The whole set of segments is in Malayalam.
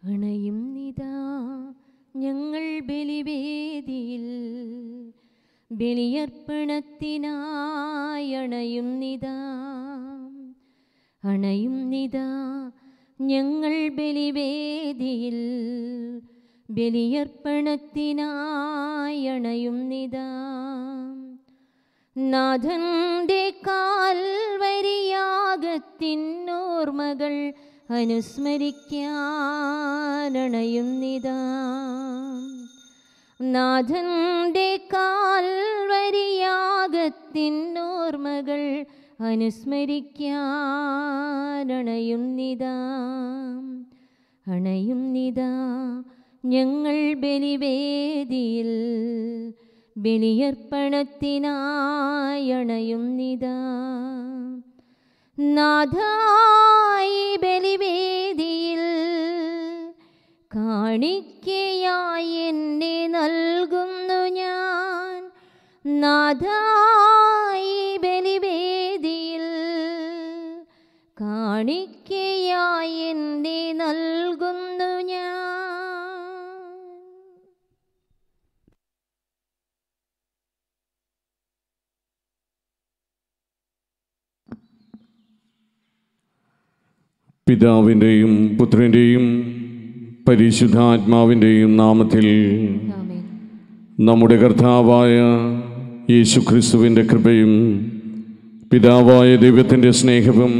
അണയും നിതാ ഞങ്ങൾ ബലിവേദിയിൽ ബലിയർപ്പണത്തിനായി അണയും നിതാ അണയും നിതാ ഞങ്ങൾ ബലിവേദിയിൽ ബലിയർപ്പണത്തിനായി അണയും നിതാ നാഥന്റെ കാൽവരിയാകത്തിനോർമ്മകൾ അനുസ്മരിക്കാനണയുന്നിതാ നാഥന്റെ കാൽവരിയാകത്തിനോർമ്മകൾ അനുസ്മരിക്കാനണയുന്നിതാ അണയുന്നിതാ ഞങ്ങൾ ബലിവേദിയിൽ ബലിയർപ്പണത്തിനായി അണയുന്നിതാ നാഥായി ബലിവേദിയിൽ കാണിക്കയായി എന്നെ നൽകുന്നു ഞാൻ നാഥായി ബലിവേദിയിൽ കാണിക്കയായി എന്നെ നൽകുന്നു ഞാൻ പിതാവിൻ്റെയും പുത്രൻ്റെയും പരിശുദ്ധാത്മാവിൻ്റെയും നാമത്തിൽ ആമേൻ നമ്മുടെ കർത്താവായ യേശു ക്രിസ്തുവിൻ്റെ കൃപയും പിതാവായ ദൈവത്തിൻ്റെ സ്നേഹവും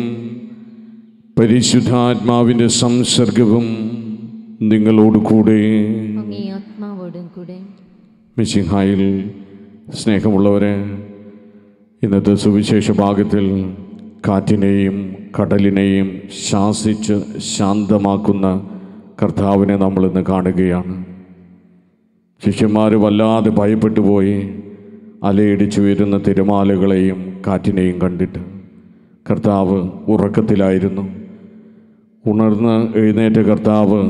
പരിശുദ്ധാത്മാവിൻ്റെ സംസർഗവും നിങ്ങളോട് കൂടെ അങ്ങേ ആത്മാവോടും കൂടെ മിശിഹായിൽ സ്നേഹമുള്ളവരെ ഇന്നത്തെ സുവിശേഷ ഭാഗത്തിൽ കാറ്റിനെയും കടലിനെയും ശാസിച്ച് ശാന്തമാക്കുന്ന കർത്താവിനെ നമ്മൾ ഇന്ന് കാണുകയാണ് ശിഷ്യന്മാർ വല്ലാതെ ഭയപ്പെട്ടു പോയി അലയിടിച്ചു വരുന്ന തിരമാലകളെയും കാറ്റിനെയും കണ്ടിട്ട് കർത്താവ് ഉറക്കത്തിലായിരുന്നു ഉണർന്ന് എഴുന്നേറ്റ കർത്താവ്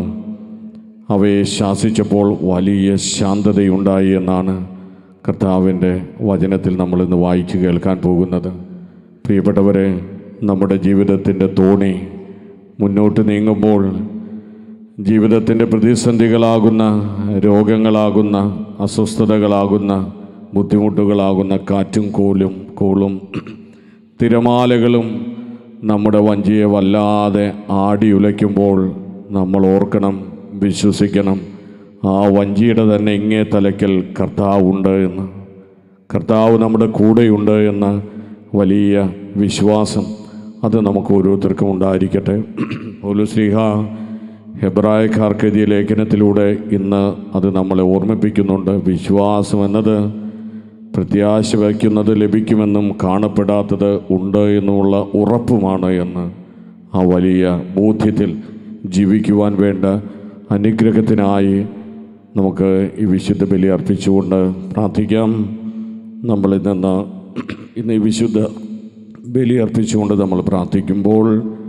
അവയെ ശാസിച്ചപ്പോൾ വലിയ ശാന്തതയുണ്ടായി എന്നാണ് കർത്താവിൻ്റെ വചനത്തിൽ നമ്മൾ ഇന്ന് വായിച്ചു കേൾക്കാൻ പോകുന്നത് പ്രിയപ്പെട്ടവരെ നമ്മുടെ ജീവിതത്തിൻ്റെ തോണി മുന്നോട്ട് നീങ്ങുമ്പോൾ ജീവിതത്തിൻ്റെ പ്രതിസന്ധികളാകുന്ന രോഗങ്ങളാകുന്ന അസ്വസ്ഥതകളാകുന്ന ബുദ്ധിമുട്ടുകളാകുന്ന കാറ്റും കോലും കോളും തിരമാലകളും നമ്മുടെ വഞ്ചിയെ വല്ലാതെ ആടിയുലയ്ക്കുമ്പോൾ നമ്മൾ ഓർക്കണം വിശ്വസിക്കണം ആ വഞ്ചിയുടെ തന്നെ ഇങ്ങേ തലയ്ക്കൽ കർത്താവുണ്ട് എന്ന് കർത്താവ് നമ്മുടെ കൂടെയുണ്ട് എന്ന വലിയ വിശ്വാസം അത് നമുക്ക് ഓരോരുത്തർക്കും ഉണ്ടായിരിക്കട്ടെ പോലു ശ്രീഹ ഹെബ്രായക്കാർക്ക് എഴുതിയ ലേഖനത്തിലൂടെ ഇന്ന് അത് നമ്മളെ ഓർമ്മിപ്പിക്കുന്നുണ്ട് വിശ്വാസം എന്നത് പ്രത്യാശ വയ്ക്കുന്നത് ലഭിക്കുമെന്നും കാണപ്പെടാത്തത് ഉണ്ട് എന്നുമുള്ള ഉറപ്പുമാണ് എന്ന് ആ വലിയ ബോധ്യത്തിൽ ജീവിക്കുവാൻ വേണ്ട അനുഗ്രഹത്തിനായി നമുക്ക് ഈ വിശുദ്ധ ബലി അർപ്പിച്ചുകൊണ്ട് പ്രാർത്ഥിക്കാം നമ്മളിൽ നിന്ന് ഇന്ന് ഈ വിശുദ്ധ ബലി അർപ്പിച്ചുകൊണ്ട് നമ്മൾ പ്രാർത്ഥിക്കുമ്പോൾ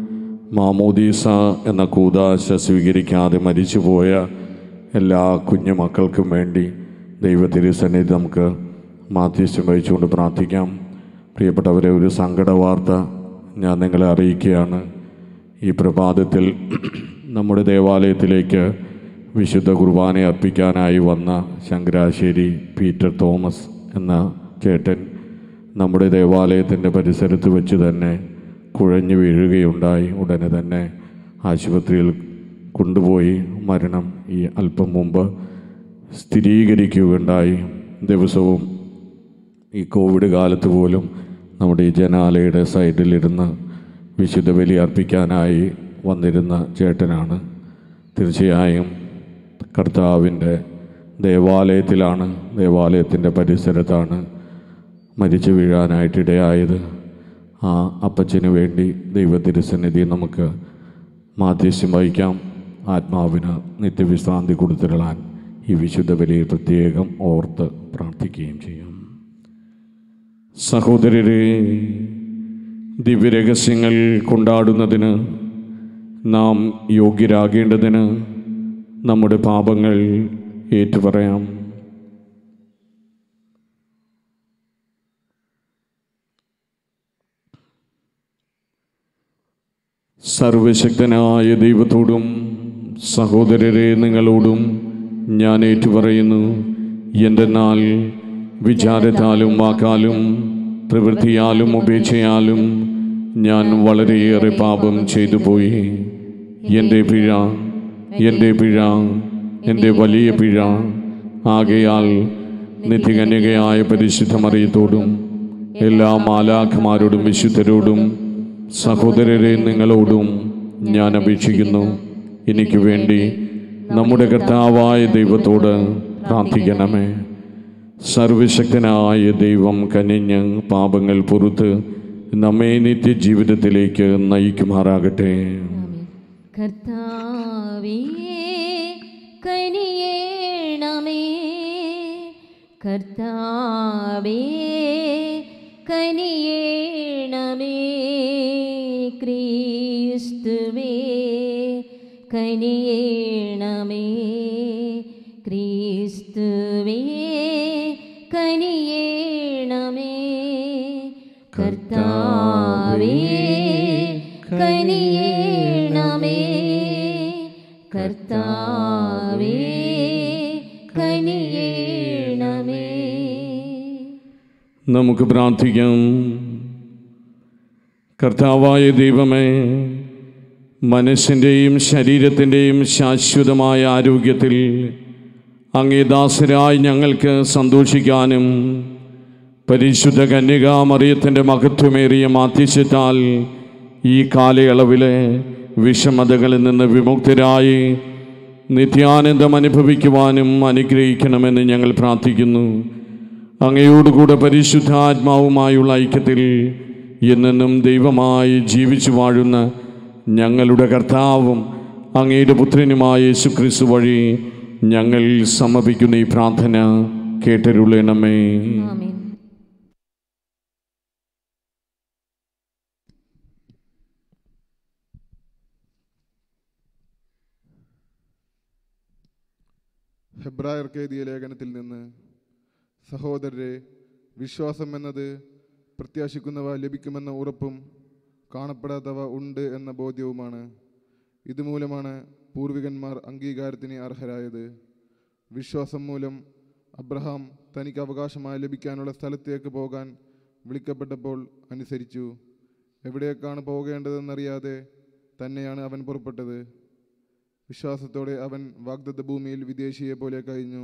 മാമോദീസ എന്ന കൂതാശ സ്വീകരിക്കാതെ മരിച്ചുപോയ എല്ലാ കുഞ്ഞു മക്കൾക്കും വേണ്ടി ദൈവത്തിരുസന്നിധി നമുക്ക് മാധ്യസ്ഥം വഹിച്ചുകൊണ്ട് പ്രാർത്ഥിക്കാം പ്രിയപ്പെട്ടവരെ ഒരു സങ്കട വാർത്ത ഞാൻ നിങ്ങളെ അറിയിക്കുകയാണ് ഈ പ്രഭാതത്തിൽ നമ്മുടെ ദേവാലയത്തിലേക്ക് വിശുദ്ധ കുർബാന അർപ്പിക്കാനായി വന്ന ശങ്കരാശ്ശേരി പീറ്റർ തോമസ് എന്ന ചേട്ടൻ നമ്മുടെ ദേവാലയത്തിൻ്റെ പരിസരത്ത് വെച്ച് തന്നെ കുഴഞ്ഞു വീഴുകയുണ്ടായി ഉടനെ തന്നെ ആശുപത്രിയിൽ കൊണ്ടുപോയി മരണം ഈ അല്പം മുമ്പ് സ്ഥിരീകരിക്കുകയുണ്ടായി ദിവസവും ഈ കോവിഡ് കാലത്ത് പോലും നമ്മുടെ ഈ ജനാലയുടെ സൈഡിലിരുന്ന് വിശുദ്ധ ബലി അർപ്പിക്കാനായി വന്നിരുന്ന ചേട്ടനാണ് തീർച്ചയായും കർത്താവിൻ്റെ ദേവാലയത്തിലാണ് ദേവാലയത്തിൻ്റെ പരിസരത്താണ് മരിച്ചു വീഴാനായിട്ടിടയായത് ആ അപ്പച്ചന് വേണ്ടി ദൈവത്തിരുസന്നിധി നമുക്ക് മാധ്യസ്യം വഹിക്കാം ആത്മാവിന് നിത്യവിശ്രാന്തി കൊടുത്തിരളാൻ ഈ വിശുദ്ധ ബലിയിൽ പ്രത്യേകം ഓർത്ത് പ്രാർത്ഥിക്കുകയും ചെയ്യാം സഹോദരരെ ദിവ്യരഹസ്യങ്ങൾ കൊണ്ടാടുന്നതിന് നാം യോഗ്യരാകേണ്ടതിന് നമ്മുടെ പാപങ്ങൾ ഏറ്റുപറയാം സർവശക്തനായ ദൈവത്തോടും സഹോദരരെ നിങ്ങളോടും ഞാൻ ഏറ്റുപറയുന്നു എന്തെന്നാൽ വിചാരത്താലും വാക്കാലും പ്രവൃത്തിയാലും ഉപേക്ഷയാലും ഞാൻ വളരെയേറെ പാപം ചെയ്തു പോയി എൻ്റെ പിഴ എൻ്റെ പിഴ എൻ്റെ വലിയ പിഴ ആകയാൽ നിത്യകന്യകയായ പരിശുദ്ധ മറിയത്തോടും എല്ലാ മാലാഖമാരോടും വിശുദ്ധരോടും സഹോദരരെ നിങ്ങളോടും ഞാൻ അപേക്ഷിക്കുന്നു എനിക്ക് വേണ്ടി നമ്മുടെ കർത്താവായ ദൈവത്തോട് പ്രാർത്ഥിക്കണമേ സർവശക്തനായ ദൈവം കനിഞ്ഞ് പാപങ്ങൾ പുറത്ത് നമ്മെ നിത്യജീവിതത്തിലേക്ക് നയിക്കുമാറാകട്ടെ ആമേൻ. കർത്താവേ കനിയേണമേ കർത്താവേ കനിയേണമേ ക്രിസ്തുവേ കനിയേണമേ ക്രിസ്തുവേ കനിയേണമേ കർത്താവേ കനിയേണമേ കർത്താവേ കനിയേണമേ നമുക്ക് പ്രാർത്ഥിക്കാം കർത്താവായ ദൈവമേ മനസ്സിൻ്റെയും ശരീരത്തിൻ്റെയും ശാശ്വതമായ ആരോഗ്യത്തിൽ അങ്ങേദാസരായി ഞങ്ങൾക്ക് സന്തോഷിക്കാനും പരിശുദ്ധ കന്യകാമറിയത്തിൻ്റെ മഹത്വമേറിയ മാധ്യസ്ഥത്താൽ ഈ കാലയളവിലെ വിഷമതകളിൽ നിന്ന് വിമുക്തരായി നിത്യാനന്ദം അനുഭവിക്കുവാനും അനുഗ്രഹിക്കണമെന്ന് ഞങ്ങൾ പ്രാർത്ഥിക്കുന്നു അങ്ങയോടുകൂടെ പരിശുദ്ധാത്മാവുമായുള്ള ഐക്യത്തിൽ എന്നെന്നും ദൈവമായി ജീവിച്ചു വാഴുന്ന ഞങ്ങളുടെ കർത്താവും അങ്ങയുടെ പുത്രനുമായ യേശുക്രിസ്തു വഴി ഞങ്ങൾ സമർപ്പിക്കുന്ന ഈ പ്രാർത്ഥന കേട്ടരുളണമേ ആമേൻ ഹെബ്രായർക്ക് എഴുതിയ ലേഖനത്തിൽ നിന്ന് സഹോദരരെ വിശ്വാസം എന്നത് പ്രത്യാശിക്കുന്നവ ലഭിക്കുമെന്ന ഉറപ്പും കാണപ്പെടാത്തവ ഉണ്ട് എന്ന ബോധ്യവുമാണ് ഇതുമൂലമാണ് പൂർവികന്മാർ അംഗീകാരത്തിന് അർഹരായത് വിശ്വാസം മൂലം അബ്രഹാം തനിക്ക് അവകാശമായി ലഭിക്കാനുള്ള സ്ഥലത്തേക്ക് പോകാൻ വിളിക്കപ്പെട്ടപ്പോൾ അനുസരിച്ചു എവിടേക്കാണ് പോകേണ്ടതെന്നറിയാതെ തന്നെയാണ് അവൻ പുറപ്പെട്ടത് വിശ്വാസത്തോടെ അവൻ വാഗ്ദത്ത ഭൂമിയിൽ വിദേശിയെ പോലെ കഴിഞ്ഞു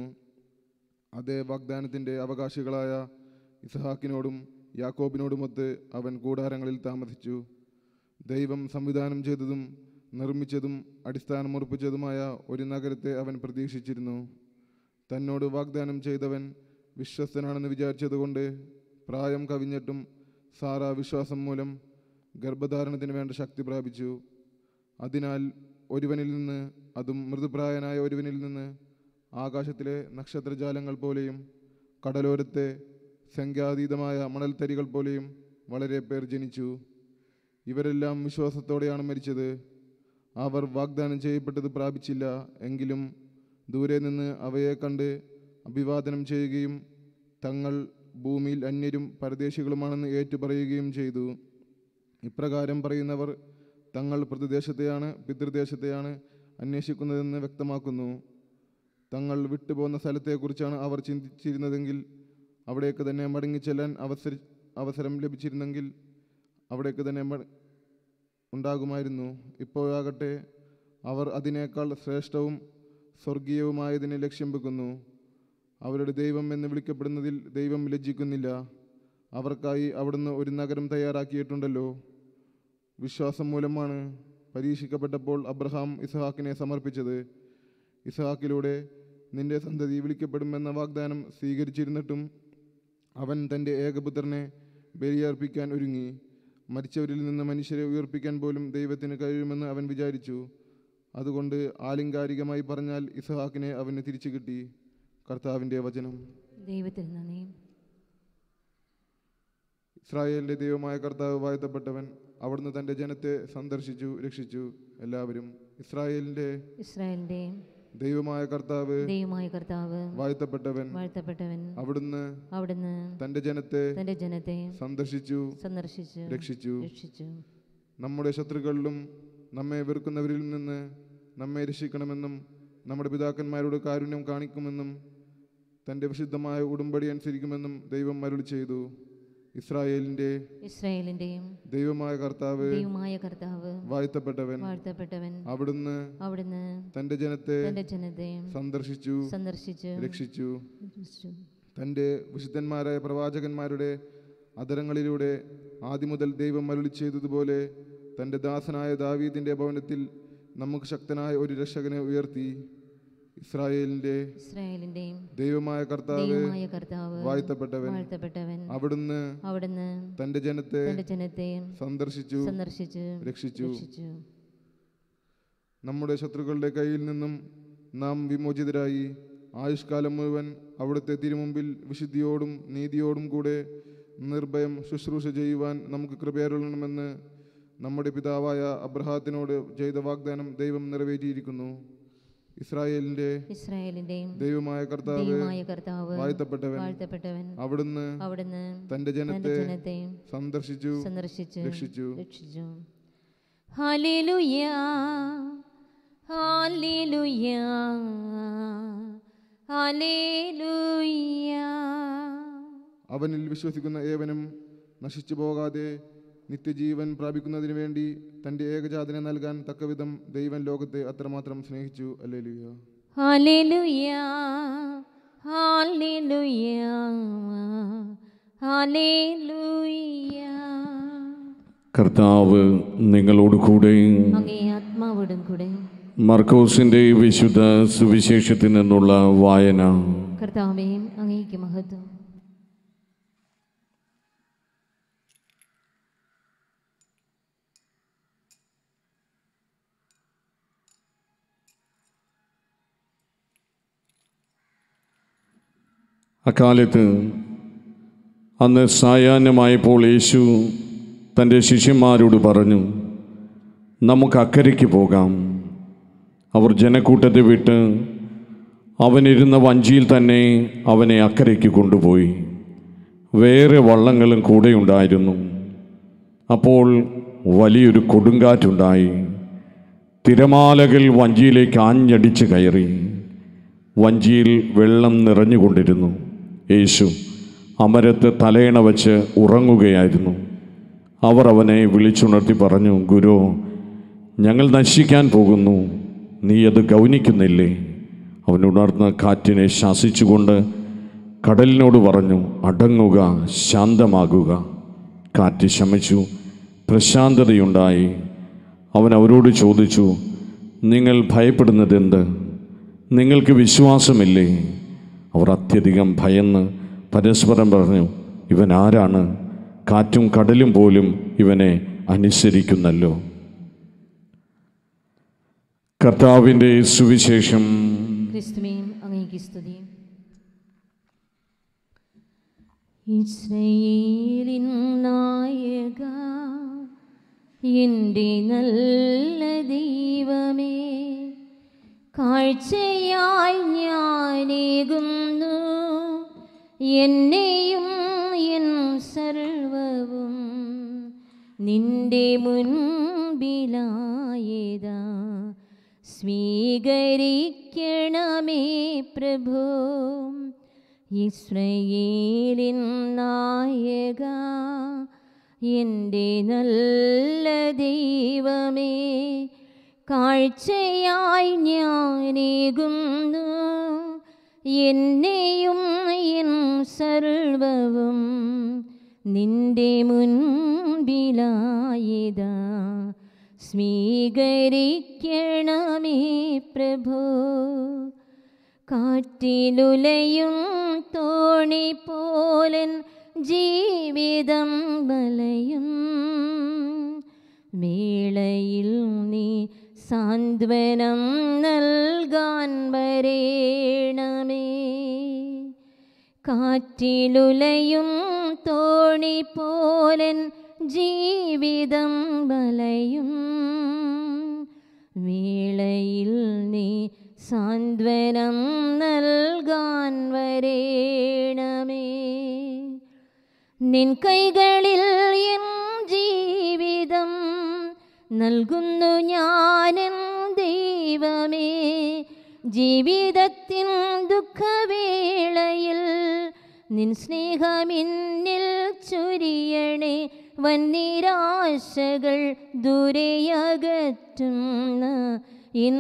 അതേ വാഗ്ദാനത്തിൻ്റെ അവകാശികളായ ഇസഹാക്കിനോടും യാക്കോബിനോടുമൊത്ത് അവൻ കൂടാരങ്ങളിൽ താമസിച്ചു ദൈവം സംവിധാനം ചെയ്തതും നിർമ്മിച്ചതും അടിസ്ഥാനമുറപ്പിച്ചതുമായ ഒരു നഗരത്തെ അവൻ പ്രതീക്ഷിച്ചിരുന്നു തന്നോട് വാഗ്ദാനം ചെയ്തവൻ വിശ്വസ്തനാണെന്ന് വിചാരിച്ചതുകൊണ്ട് പ്രായം കവിഞ്ഞിട്ടും സാറ വിശ്വാസം മൂലം ഗർഭധാരണത്തിന് വേണ്ട ശക്തി പ്രാപിച്ചു അതിനാൽ ഒരുവനിൽ നിന്ന് അതും മൃദുപ്രായനായ ഒരുവനിൽ നിന്ന് ആകാശത്തിലെ നക്ഷത്രജാലങ്ങൾ പോലെയും കടലോരത്തെ സംഖ്യാതീതമായ മണൽത്തരികൾ പോലെയും വളരെ പേർ ജനിച്ചു ഇവരെല്ലാം വിശ്വാസത്തോടെയാണ് മരിച്ചത് അവർ വാഗ്ദാനം ചെയ്യപ്പെട്ടത് പ്രാപിച്ചില്ല എങ്കിലും ദൂരെ നിന്ന് അവയെ കണ്ട് അഭിവാദനം ചെയ്യുകയും തങ്ങൾ ഭൂമിയിൽ അന്യരും പരദേശികളുമാണെന്ന് ഏറ്റുപറയുകയും ചെയ്തു ഇപ്രകാരം പറയുന്നവർ തങ്ങൾ പ്രതിദേശത്തെയാണ് പിതൃദേശത്തെയാണ് അന്വേഷിക്കുന്നതെന്ന് വ്യക്തമാക്കുന്നു തങ്ങൾ വിട്ടുപോകുന്ന സ്ഥലത്തെക്കുറിച്ചാണ് അവർ ചിന്തിച്ചിരുന്നതെങ്കിൽ അവിടേക്ക് തന്നെ മടങ്ങിച്ചെല്ലാൻ അവസര അവസരം ലഭിച്ചിരുന്നെങ്കിൽ അവിടേക്ക് തന്നെ മട- ഉണ്ടാകുമായിരുന്നു ഇപ്പോഴാകട്ടെ അവർ അതിനേക്കാൾ ശ്രേഷ്ഠവും സ്വർഗീയവുമായതിനെ ലക്ഷ്യം വെക്കുന്നു അവരുടെ ദൈവം എന്ന് വിളിക്കപ്പെടുന്നതിൽ ദൈവം ലജ്ജിക്കുന്നില്ല അവർക്കായി അവിടുന്ന് ഒരു നഗരം തയ്യാറാക്കിയിട്ടുണ്ടല്ലോ വിശ്വാസം മൂലമാണ് പരീക്ഷിക്കപ്പെട്ടപ്പോൾ അബ്രഹാം ഇസ്ഹാക്കിനെ സമർപ്പിച്ചത് ഇസ്ഹാക്കിലൂടെ നിന്റെ സന്തതി വിളിക്കപ്പെടുമെന്ന വാഗ്ദാനം സ്വീകരിച്ചിരുന്നിട്ടും അവൻ തൻ്റെ ഏകപുത്രനെ ബലിയർപ്പിക്കാൻ ഒരുങ്ങി മരിച്ചവരിൽ നിന്ന് മനുഷ്യരെ ഉയർപ്പിക്കാൻ പോലും ദൈവത്തിന് കഴിയുമെന്ന് അവൻ വിചാരിച്ചു അതുകൊണ്ട് ആലിംഗാരികമായി പറഞ്ഞാൽ ഇസ്ഹാക്കിനെ അവന് തിരിച്ചു കിട്ടി കർത്താവിൻ്റെ വചനം ദൈവത്തിന് നന്ദി ഇസ്രായേലിൻ്റെ ദൈവമായ കർത്താവ് വാഴ്ത്തപ്പെട്ടവൻ അവിടുന്ന് തൻ്റെ ജനത്തെ സന്ദർശിച്ചു രക്ഷിച്ചു എല്ലാവരും ഇസ്രായേലിൻ്റെ ഇസ്രായേലിന്റെ ദൈവമായ കർത്താവ് ദൈവമായ കർത്താവ് വാഴ്ത്തപ്പെട്ടവൻ വാഴ്ത്തപ്പെട്ടവൻ അവിടുന്ന് അവിടുന്ന് തൻ്റെ ജനത്തെ തന്റെ ജനത്തെ സന്ദർശിച്ചു സന്ദർശിച്ചു രക്ഷിച്ചു രക്ഷിച്ചു നമ്മുടെ ശത്രുക്കളിലും നമ്മെ വെറുക്കുന്നവരിൽ നിന്ന് നമ്മെ രക്ഷിക്കണമെന്നും നമ്മുടെ പിതാക്കന്മാരോട് കാരുണ്യം കാണിക്കുമെന്നും തൻ്റെ വിശുദ്ധമായ ഉടമ്പടി അനുസരിക്കുമെന്നും ദൈവം അരുളി ചെയ്തു ഇസ്രായേലിൻ്റെ ഇസ്രായേലിന്റെയും ദൈവമായ കർത്താവ് ദൈവമായ കർത്താവ് വാഴ്ത്തപ്പെട്ടവൻ വാഴ്ത്തപ്പെട്ടവൻ അവിടുന്ന് അവിടുന്ന് തൻ്റെ ജനത്തെ തന്റെ ജനത്തെ സന്ദർശിച്ചു സന്ദർശിച്ച് രക്ഷിച്ചു രക്ഷിച്ചു. തൻ്റെ വിശുദ്ധന്മാരായ പ്രവാചകന്മാരുടെ അതരങ്ങളിലൂടെ ആദ്യം മുതൽ ദൈവം അരുളി ചെയ്തതുപോലെ തൻ്റെ ദാസനായ ദാവീദിൻ്റെ ഭവനത്തിൽ നമുക്ക് ശക്തനായ ഒരു രക്ഷകനെ ഉയർത്തി ഇസ്രായേലിൻ്റെ ഇസ്രായേലിന്റെയും ദൈവമായ കർത്താവ് ദൈവമായ കർത്താവ് വാഴ്ത്തപ്പെട്ടവൻ വാഴ്ത്തപ്പെട്ടവൻ അവിടുന്ന് അവിടുന്ന് തൻ്റെ ജനത്തെ തന്റെ ജനത്തെ സന്ദർശിച്ചു സന്ദർശിച്ച് രക്ഷിച്ചു രക്ഷിച്ചു നമ്മുടെ ശത്രുക്കളുടെ കയ്യിൽ നിന്നും നാം വിമോചിതരായി ആയുഷ്കാലം മുഴുവൻ അവിടുത്തെ തിരുമുമ്പിൽ വിശുദ്ധിയോടും നീതിയോടും കൂടെ നിർഭയം ശുശ്രൂഷ ചെയ്യുവാൻ നമുക്ക് കൃപയരുളണമെന്ന് നമ്മുടെ പിതാവായ അബ്രഹാത്തിനോട് ചെയ്ത വാഗ്ദാനം ദൈവം നിറവേറ്റിയിരിക്കുന്നു ഇസ്രായേലിൻ്റെ ഇസ്രായേലിന്റെയും ദൈവമായ കർത്താവ് ദൈവമായ കർത്താവ് വാഴ്ത്തപ്പെട്ടവൻ വാഴ്ത്തപ്പെട്ടവൻ അവിടുന്ന് അവിടുന്ന് തൻ്റെ തന്റെ ജനത്തെ ജനത്തെ സന്ദർശിച്ചു സന്ദർശിച്ച് രക്ഷിച്ചു രക്ഷിച്ചു ഹല്ലേലൂയ ഹല്ലേലൂയ ഹല്ലേലൂയ അവനിൽ വിശ്വസിക്കുന്ന ഏവനും നശിച്ചു പോകാതെ നിത്യജീവൻ പ്രാപിക്കുന്നതിന് വേണ്ടി തൻ്റെ ഏകജാതനെ നൽകാൻ തക്കവിധം ദൈവം ലോകത്തെ അത്രമാത്രം സ്നേഹിച്ചു അല്ലേലുയ ഹല്ലേലൂയ ഹല്ലേലൂയ ഹല്ലേലൂയ കർത്താവ് നിങ്ങളോട് കൂടെ അങ്ങേ ആത്മാവോടും കൂടെ മർക്കോസിൻ്റെ വിശുദ്ധ സുവിശേഷത്തിൽ നിന്നുള്ള വായന കർത്താവേ അങ്ങേക്ക് മഹത്വം അക്കാലത്ത് അന്ന് സായാഹ്നമായപ്പോൾ യേശു തൻ്റെ ശിഷ്യന്മാരോട് പറഞ്ഞു നമുക്ക് അക്കരയ്ക്ക് പോകാം അവർ ജനക്കൂട്ടത്തെ വിട്ട് അവനിരുന്ന വഞ്ചിയിൽ തന്നെ അവനെ അക്കരയ്ക്ക് കൊണ്ടുപോയി വേറെ വള്ളങ്ങളും കൂടെയുണ്ടായിരുന്നു അപ്പോൾ വലിയൊരു കൊടുങ്കാറ്റുണ്ടായി തിരമാലകൾ വഞ്ചിയിലേക്ക് ആഞ്ഞടിച്ച് കയറി വഞ്ചിയിൽ വെള്ളം നിറഞ്ഞുകൊണ്ടിരുന്നു യേശു അമരത്ത് തലയണ വച്ച് ഉറങ്ങുകയായിരുന്നു അവർ അവനെ വിളിച്ചുണർത്തി പറഞ്ഞു ഗുരു ഞങ്ങൾ നശിക്കാൻ പോകുന്നു നീ അത് ഗൗനിക്കുന്നില്ലേ അവൻ ഉണർന്ന കാറ്റിനെ ശാസിച്ചുകൊണ്ട് കടലിനോട് പറഞ്ഞു അടങ്ങുക ശാന്തമാകുക കാറ്റ് ശമിച്ചു പ്രശാന്തതയുണ്ടായി അവൻ അവരോട് ചോദിച്ചു നിങ്ങൾ ഭയപ്പെടുന്നതെന്ത് നിങ്ങൾക്ക് വിശ്വാസമില്ലേ അവർ അത്യധികം ഭയന്ന് പരസ്പരം പറഞ്ഞു ഇവൻ ആരാണ് കാറ്റും കടലും പോലും ഇവനെ അനുസരിക്കുന്നല്ലോ കർത്താവിൻ്റെ സുവിശേഷം ക്രിസ്തുവേയും അങ്ങേക്ക് സ്തുതി ഇസ്രയേലിൻ നായക എൻ്റെ നല്ല ദൈവമേ കാഴ്ചയായി ഞാനേകുന്നു എന്നെയും എൻ സർവവും നിന്റെ മുൻപിലായതാ സ്വീകരിക്കണമേ പ്രഭു ഇസ്രയേലിൻ നായക എൻ്റെ നല്ല ദൈവമേ കാഴ്ചയായി ഞാനേകുന്നു എന്നെയും എൻ സർവവും നിന്റെ മുൻപിലായതാ സ്വീകരിക്കണമേ പ്രഭു കാറ്റിലുലയും തോണി പോലൻ ജീവിതം വലയും വേളയിൽ നീ സാന്ത്വനം നൽകാൻ വരേണമേ കാറ്റിലുലയും തോണി പോലൻ ജീവിതം വലയും വേളയിൽ നീ സാന്ത്വനം നൽകാൻ വരേണമേ നിൻ കൈകളിൽ എൻ ജീവിതം നൽകുന്നു ഞാനെൻ ദൈവമേ ദൈവമേ ജീവിതത്തിൻ ദുഃഖവേളയിൽ നിൻ സ്നേഹമിന്നിൽ ചൊരിയണേ വന്നിരാശകൾ ദൂരെയകറ്റുന്ന ഇൻ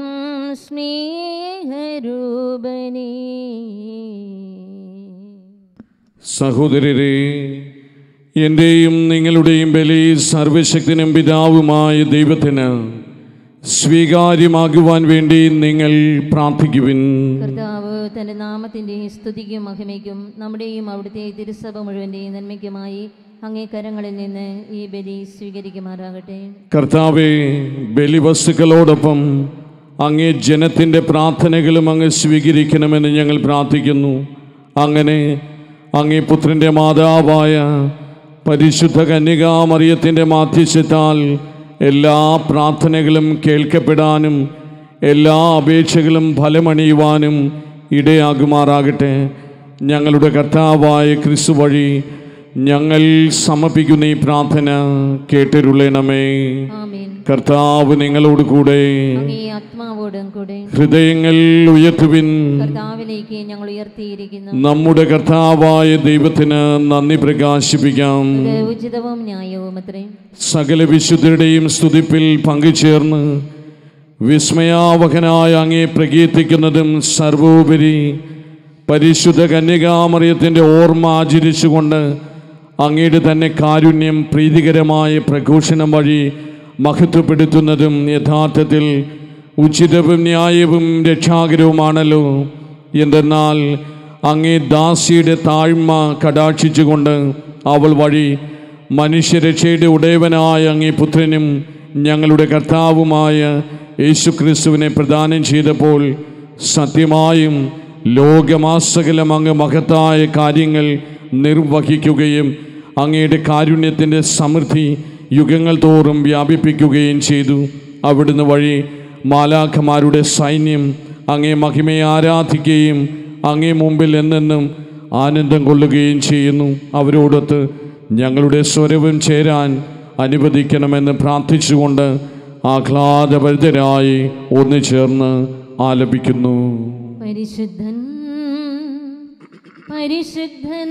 സ്നേഹരൂപനേ സഹോദരരെ എൻ്റെയും നിങ്ങളുടെയും ബലി സർവശക്തനും പിതാവുമായ ദൈവത്തിന് സ്വീകാര്യമാകുവാൻ വേണ്ടി നിങ്ങൾ പ്രാർത്ഥിക്കുവിൻ കർത്താവ് തൻ്റെ നാമത്തിൻ്റെ സ്തുതിക്കും മഹിമയ്ക്കും നമ്മുടെയും അവിടുത്തെ തിരുസഭ മുഴുവൻ്റെയും നന്മയ്ക്കുമായി അങ്ങേ കരങ്ങളിൽ നിന്ന് ഈ ബലി സ്വീകരിക്കുമാറാകട്ടെ കർത്താവെ ബലിവസ്തുക്കളോടൊപ്പം അങ്ങേ ജനത്തിൻ്റെ പ്രാർത്ഥനകളും അങ്ങ് സ്വീകരിക്കണമെന്ന് ഞങ്ങൾ പ്രാർത്ഥിക്കുന്നു അങ്ങനെ അങ്ങേ പുത്രൻ്റെ മാതാവായ പരിശുദ്ധ കന്യകാമറിയത്തിൻ്റെ മാധ്യസ്ഥത്താൽ എല്ലാ പ്രാർത്ഥനകളും കേൾക്കപ്പെടാനും എല്ലാ അപേക്ഷകളും ഫലമണിയുവാനും ഇടയാകുമാറാകട്ടെ ഞങ്ങളുടെ കർത്താവായ ക്രിസ്തു വഴി ഞങ്ങൾ സമർപ്പിക്കുന്ന ഈ പ്രാർത്ഥന കേട്ടിരുള്ളണമേ ആമീൻ കർത്താവ് നിങ്ങളോട് കൂടെ അങ്ങേ ആത്മാവോടും കൂടെ ഹൃദയങ്ങൾ ഉയർത്തുവിൻ കർത്താവിലേക്ക് ഞങ്ങൾ ഉയർത്തിയിരിക്കുന്നു നമ്മുടെ കർത്താവായ ദൈവത്തിന് നന്ദി പ്രകാശിപ്പിക്കാം ഇത് ഉചിതവും ന്യായവും അത്രേ സകല വിശുദ്ധരുടെയും സ്തുതിപ്പിൽ പങ്കുചേർന്ന് വിസ്മയാവഹനായ അങ്ങേ പ്രകീർത്തിക്കുന്നതും സർവോപരി പരിശുദ്ധ കന്യകാമറിയത്തിൻ്റെ ഓർമ്മ ആചരിച്ചുകൊണ്ട് അങ്ങയുടെ തന്നെ കാരുണ്യം പ്രീതികരമായ പ്രഘോഷണം വഴി മഹത്വപ്പെടുത്തുന്നതും യഥാർത്ഥത്തിൽ ഉചിതവും ന്യായവും രക്ഷാകരവുമാണല്ലോ എന്തെന്നാൽ അങ്ങേ ദാസിയുടെ താഴ്മ കടാക്ഷിച്ചുകൊണ്ട് അവൾ വഴി മനുഷ്യരക്ഷയുടെ ഉടയവനായ അങ്ങേ പുത്രനും ഞങ്ങളുടെ കർത്താവുമായ യേശുക്രിസ്തുവിനെ പ്രദാനം ചെയ്തപ്പോൾ സത്യമായും ലോകമാസകലം അങ്ങ് മഹത്തായ കാര്യങ്ങൾ നിർവഹിക്കുകയും അങ്ങയുടെ കാരുണ്യത്തിൻ്റെ സമൃദ്ധി യുഗങ്ങൾ തോറും വ്യാപിപ്പിക്കുകയും ചെയ്തു അവിടുന്ന് വഴി മാലാഖമാരുടെ സൈന്യം അങ്ങേ മഹിമയെ ആരാധിക്കുകയും അങ്ങേ മുമ്പിൽ എന്നെന്നും ആനന്ദം കൊള്ളുകയും ചെയ്യുന്നു അവരോടൊത്ത് ഞങ്ങളുടെ സ്വരവും ചേരാൻ അനുവദിക്കണമെന്ന് പ്രാർത്ഥിച്ചുകൊണ്ട് ആഹ്ലാദഭരിതരായി ഒന്നു ചേർന്ന് ആലപിക്കുന്നു പരിശുദ്ധൻ പരിശുദ്ധൻ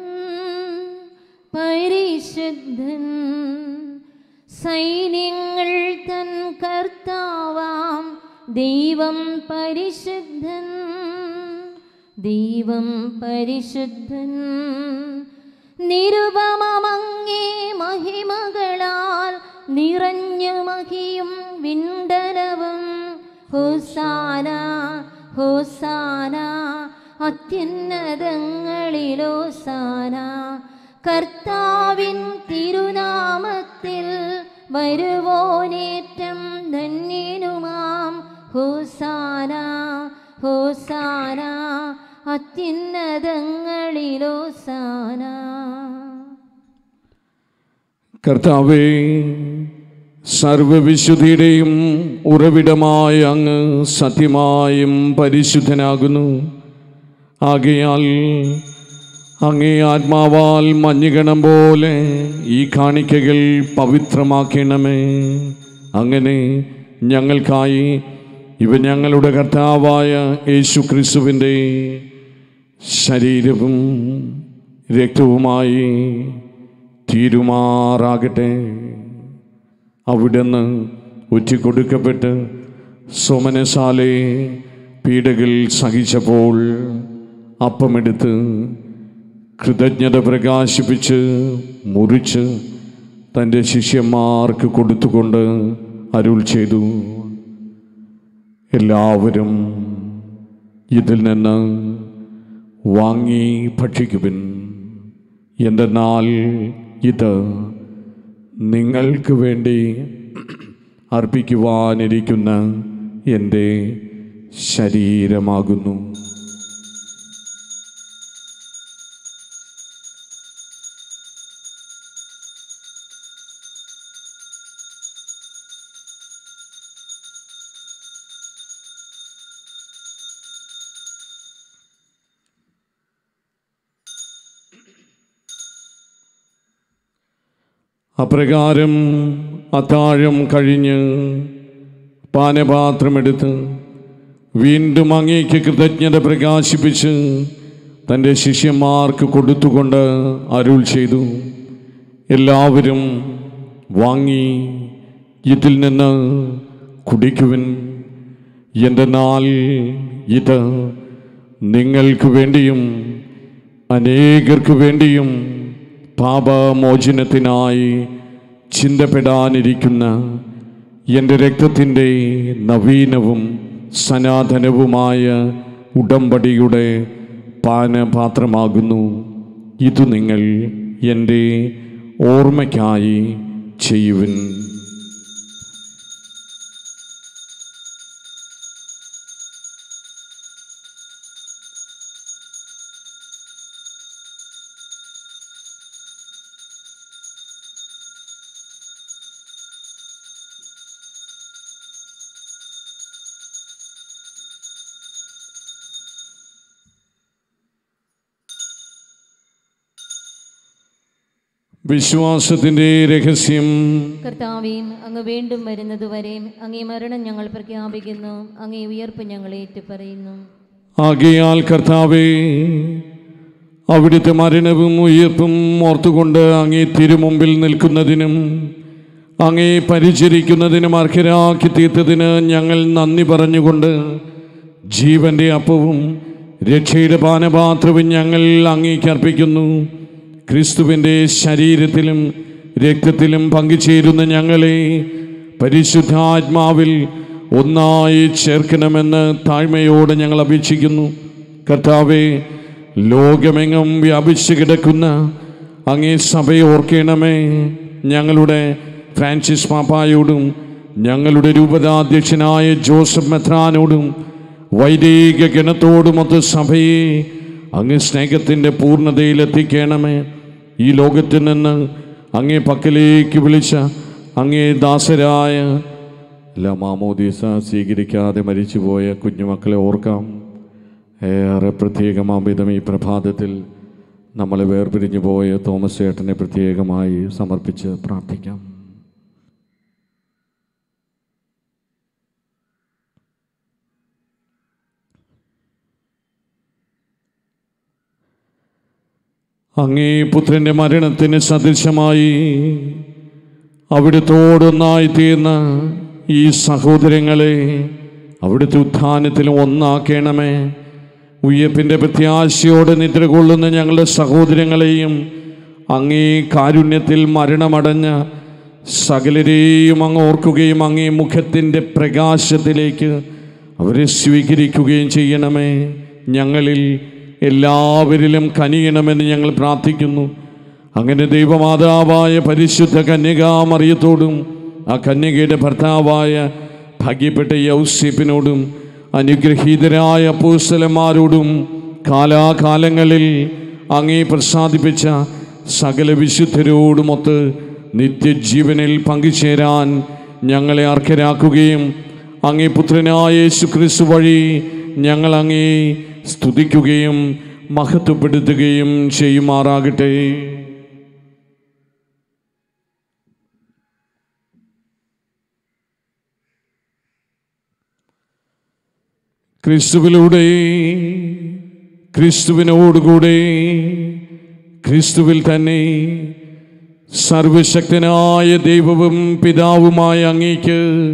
പരിശുദ്ധൻ സൈന്യങ്ങൾ തൻ കർത്താവാം ദൈവം പരിശുദ്ധൻ ദൈവം പരിശുദ്ധൻ നിരുപമങ്ങേ മഹിമകളാൽ നിറഞ്ഞു മഹിയും വിണ്ടനവും ഹോസാന ഹോസാന അത്യുന്നതങ്ങളിലോസാന കർത്താവിൻ തിരുനാമത്തിൽ വരുവോനേറ്റം ധന്യനുമാം ഹോസാന ഹോസാന അത്യുന്നതങ്ങളിലോസാന കർത്താവേ സർവവിശുദ്ധിയുടെയും ഉറവിടമായ അങ്ങ് സത്യമായും പരിശുദ്ധനാകുന്നു ആകയാൽ അങ്ങേ ആത്മാവാൽ മഞ്ഞുകണം പോലെ ഈ കാണിക്കകൾ പവിത്രമാക്കണമേ അങ്ങനെ ഞങ്ങൾക്കായി ഇവ ഞങ്ങളുടെ കർത്താവായ യേശു ക്രിസ്തുവിൻ്റെ ശരീരവും രക്തവുമായി തീരുമാറാകട്ടെ അവിടുന്ന് ഒറ്റിക്കൊടുക്കപ്പെട്ട് സോമനശാലെ പീഡകൾ സഹിച്ചപ്പോൾ അപ്പമെടുത്ത് കൃതജ്ഞത പ്രകാശിപ്പിച്ച് മുറിച്ച് തൻ്റെ ശിഷ്യന്മാർക്ക് കൊടുത്തുകൊണ്ട് അരുൾ ചെയ്തു എല്ലാവരും ഇതിൽ നിന്ന് വാങ്ങി ഭക്ഷിക്കുവിൻ എന്തെന്നാൽ ഇത് നിങ്ങൾക്ക് വേണ്ടി അർപ്പിക്കുവാനിരിക്കുന്ന എൻ്റെ ശരീരമാകുന്നു അപ്രകാരം അത്താഴം കഴിഞ്ഞ് പാനപാത്രമെടുത്ത് വീണ്ടും അങ്ങേക്ക് കൃതജ്ഞത പ്രകാശിപ്പിച്ച് തൻ്റെ ശിഷ്യന്മാർക്ക് കൊടുത്തുകൊണ്ട് അരുൾ ചെയ്തു എല്ലാവരും വാങ്ങി ഇതിൽ നിന്ന് കുടിക്കുവിൻ എൻ്റെ നാൾ ഇത് നിങ്ങൾക്ക് വേണ്ടിയും അനേകർക്ക് വേണ്ടിയും പാപമോചനത്തിനായി ചിന്തപ്പെടാനിരിക്കുന്ന എൻ്റെ രക്തത്തിൻ്റെ നവീനവും സനാതനവുമായ ഉടമ്പടിയുടെ പാനപാത്രമാകുന്നു ഇത് നിങ്ങൾ എൻ്റെ ഓർമ്മയ്ക്കായി ചെയ്യുവിൻ വിശ്വാസത്തിൻ്റെ രഹസ്യം കർത്താവേയും അങ്ങ് വീണ്ടും വരുന്നതുവരെ അങ്ങേ മരണം ഞങ്ങൾ പ്രഖ്യാപിക്കുന്നു അങ്ങേ ഉയർപ്പ് ഞങ്ങൾ ഏറ്റുപറയുന്നു ആകയാൽ കർത്താവേ അവിടുത്തെ മരണവും ഉയർപ്പും ഓർത്തുകൊണ്ട് അങ്ങേ തിരുമുമ്പിൽ നിൽക്കുന്നതിനും അങ്ങേ പരിചരിക്കുന്നതിനും അർഹരാക്കി തീർത്തതിന് ഞങ്ങൾ നന്ദി പറഞ്ഞുകൊണ്ട് ജീവന്റെ അപ്പവും രക്ഷയുടെ പാനപാത്രവും ഞങ്ങൾ അങ്ങേക്ക് അർപ്പിക്കുന്നു ക്രിസ്തുവിൻ്റെ ശരീരത്തിലും രക്തത്തിലും പങ്കുചേരുന്ന ഞങ്ങളെ പരിശുദ്ധാത്മാവിൽ ഒന്നായി ചേർക്കണമെന്ന് താഴ്മയോടെ ഞങ്ങൾ അപേക്ഷിക്കുന്നു കർത്താവെ ലോകമെങ്ങും വ്യാപിച്ചു കിടക്കുന്ന അങ്ങേ സഭയെ ഓർക്കണമേ ഞങ്ങളുടെ ഫ്രാൻസിസ് പാപ്പായോടും ഞങ്ങളുടെ രൂപതാധ്യക്ഷനായ ജോസഫ് മെത്രാനോടും വൈദിക ഗണത്തോടുമൊത്ത് സഭയെ അങ്ങ് സ്നേഹത്തിൻ്റെ പൂർണ്ണതയിലെത്തിക്കണമേ ഈ ലോകത്തിൽ നിന്ന് അങ്ങേ പക്കലേക്ക് വിളിച്ച അങ്ങേ ദാസരായ എല്ലാ മാമോദീസ സ്വീകരിക്കാതെ മരിച്ചുപോയ കുഞ്ഞുമക്കളെ ഓർക്കാം ഏറെ പ്രത്യേകമാം വിധം ഈ പ്രഭാതത്തിൽ നമ്മളെ വേർപിരിഞ്ഞു പോയ തോമസ് ഏട്ടനെ പ്രത്യേകമായി സമർപ്പിച്ച് പ്രാർത്ഥിക്കാം അങ്ങേ പുത്രൻ്റെ മരണത്തിന് സദൃശമായി അവിടുത്തോടൊന്നായി തീർന്ന ഈ സഹോദരങ്ങളെ അവിടുത്തെ ഉത്ഥാനത്തിലും ഒന്നാക്കണമേ ഉയ്യപ്പിൻ്റെ പ്രത്യാശയോടെ നിദ്ര കൊള്ളുന്ന ഞങ്ങളുടെ സഹോദരങ്ങളെയും അങ്ങേ കാരുണ്യത്തിൽ മരണമടഞ്ഞ സകലരെയും അങ്ങ് ഓർക്കുകയും അങ്ങേ മുഖത്തിൻ്റെ പ്രകാശത്തിലേക്ക് അവരെ സ്വീകരിക്കുകയും ചെയ്യണമേ ഞങ്ങളിൽ എല്ലാവരിലും കനിയണമെന്ന് ഞങ്ങൾ പ്രാർത്ഥിക്കുന്നു അങ്ങനെ ദൈവമാതാവായ പരിശുദ്ധ കന്യകാമറിയത്തോടും ആ കന്യകയുടെ ഭർത്താവായ ഭാഗ്യപ്പെട്ട യൗസ്യപ്പിനോടും അനുഗ്രഹീതരായ പൂസലന്മാരോടും കാലാകാലങ്ങളിൽ അങ്ങേ പ്രസാദിപ്പിച്ച സകല വിശുദ്ധരോടുമൊത്ത് നിത്യജീവനിൽ പങ്കുചേരാൻ ഞങ്ങളെ അർഹരാക്കുകയും അങ്ങേ പുത്രനായ യേശു ക്രിസ്തു വഴി ഞങ്ങൾ അങ്ങേ സ്തുതിക്കുകയും മഹത്വപ്പെടുത്തുകയും ചെയ്യുമാറാകട്ടെ ക്രിസ്തുവിലൂടെ ക്രിസ്തുവിനോടുകൂടെ ക്രിസ്തുവിൽ തന്നെ സർവശക്തനായ ദൈവവും പിതാവുമായ അങ്ങേക്ക്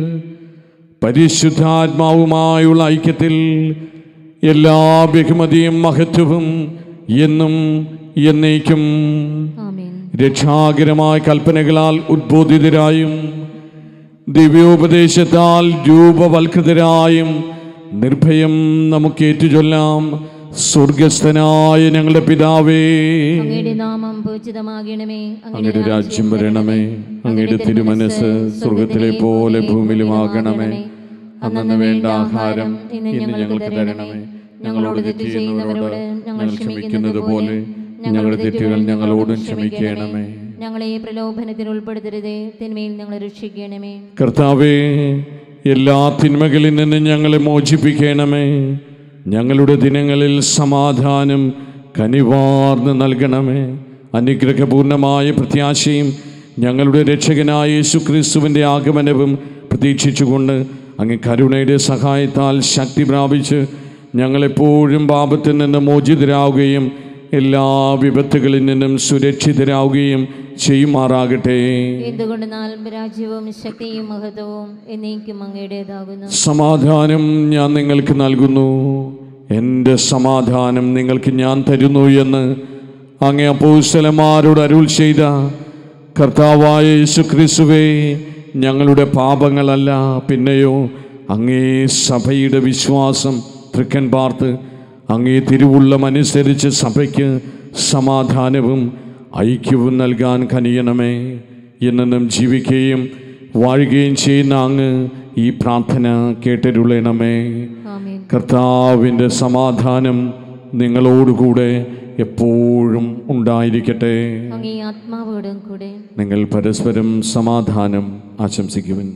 പരിശുദ്ധാത്മാവുമായുള്ള ഐക്യത്തിൽ എല്ലാ ബഹുമതിയും മഹത്വവും എന്നും എന്നേക്കും ആമേൻ രക്ഷാകരമായ കൽപ്പനകളാൽ ഉദ്ബോധിതരായും ദിവ്യോപദേശത്താൽ രൂപവൽകൃതരായും നിർഭയം നമുക്ക് ഏറ്റുചൊല്ലാം സ്വർഗസ്ഥനായ ഞങ്ങളുടെ പിതാവേ അങ്ങയുടെ നാമം പൂജിതമാകണമേ അങ്ങയുടെ രാജ്യം വരണമേ അങ്ങയുടെ തിരുമനസ് സ്വർഗത്തിലെ പോലെ ഭൂമിയിലുമാകണമേ അന്നു വേണ്ട ആഹാരം ഇന്ന് ഞങ്ങൾക്ക് തരണമേ ഞങ്ങളോട് തെറ്റ് ചെയ്യുന്നവരോട് ഞങ്ങൾ ക്ഷമിക്കുന്നത് പോലെ ഞങ്ങളുടെ തെറ്റുകൾ ഞങ്ങളോടും ക്ഷമിക്കണമേ ഞങ്ങളെ പ്രലോഭനത്തിൽ ഉൾപ്പെടുത്തരുതേ തിന്മയിൽ ഞങ്ങളെ രക്ഷിക്കണമേ കർത്താവേ എല്ലാ തിന്മകളിൽ നിന്ന് ഞങ്ങളെ മോചിപ്പിക്കണമേ ഞങ്ങളുടെ ദിനങ്ങളിൽ സമാധാനം കനിവാർന്ന് നൽകണമേ അനുഗ്രഹപൂർണമായ പ്രത്യാശയും ഞങ്ങളുടെ രക്ഷകനായ യേശുക്രിസ്തുവിൻ്റെ ആഗമനവും പ്രതീക്ഷിച്ചുകൊണ്ട് അങ്ങ് കരുണയുടെ സഹായത്താൽ ശക്തി പ്രാപിച്ച് ഞങ്ങളെപ്പോഴും പാപത്തിൽ നിന്ന് മോചിതരാവുകയും എല്ലാ വിപത്തുകളിൽ നിന്നും സുരക്ഷിതരാവുകയും ചെയ്യുമാറാകട്ടെ എന്തുകൊണ്ടെന്നാൽ രാജ്യവും ശക്തിയും മഹത്വവും എന്നേക്കും അങ്ങയുടേതാകുന്നു സമാധാനം ഞാൻ നിങ്ങൾക്ക് നൽകുന്നു എൻ്റെ സമാധാനം നിങ്ങൾക്ക് ഞാൻ തരുന്നു എന്ന് അങ്ങേ അപ്പോസ്തലന്മാരോട് അരുൾ ചെയ്ത കർത്താവായ യേശു ക്രിസ്തുവേ ഞങ്ങളുടെ പാപങ്ങളല്ല പിന്നെയോ അങ്ങേ സഭയുടെ വിശ്വാസം തൃക്കൻ പാർത്ത് അങ്ങേ തിരുവുള്ളമനുസരിച്ച് സഭയ്ക്ക് സമാധാനവും ഐക്യവും നൽകാൻ കനിയണമേ എന്നും ജീവിക്കുകയും വാഴുകയും ചെയ്യുന്ന അങ്ങ് ഈ പ്രാർത്ഥന കേട്ടരുളണമേ ആമേൻ കർത്താവിൻ്റെ സമാധാനം നിങ്ങളോടുകൂടെ എപ്പോഴും ഉണ്ടായിരിക്കട്ടെ അങ്ങേ ആത്മാവോടും കൂടെ നിങ്ങൾ പരസ്പരം സമാധാനം ആശംസിക്കുവിൻ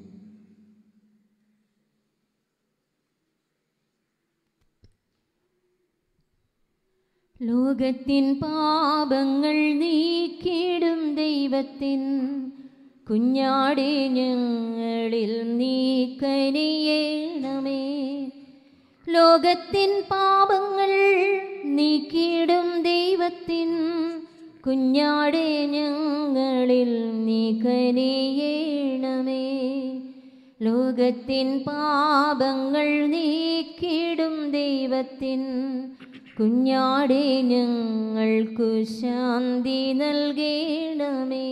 ലോകത്തിൻ പാപങ്ങൾ നീക്കിടും ദൈവത്തിൻ കുഞ്ഞാടെ ഞങ്ങളിൽ നീ കനിയേണമേ ലോകത്തിൻ പാപങ്ങൾ നീക്കിടും ദൈവത്തിൻ കുഞ്ഞാടെ ഞങ്ങളിൽ നീ കനിയേണമേ ലോകത്തിൻ പാപങ്ങൾ നീക്കിടും ദൈവത്തിൻ കുഞ്ഞാടെ ഞങ്ങൾക്കു ശാന്തി നൽകണമേ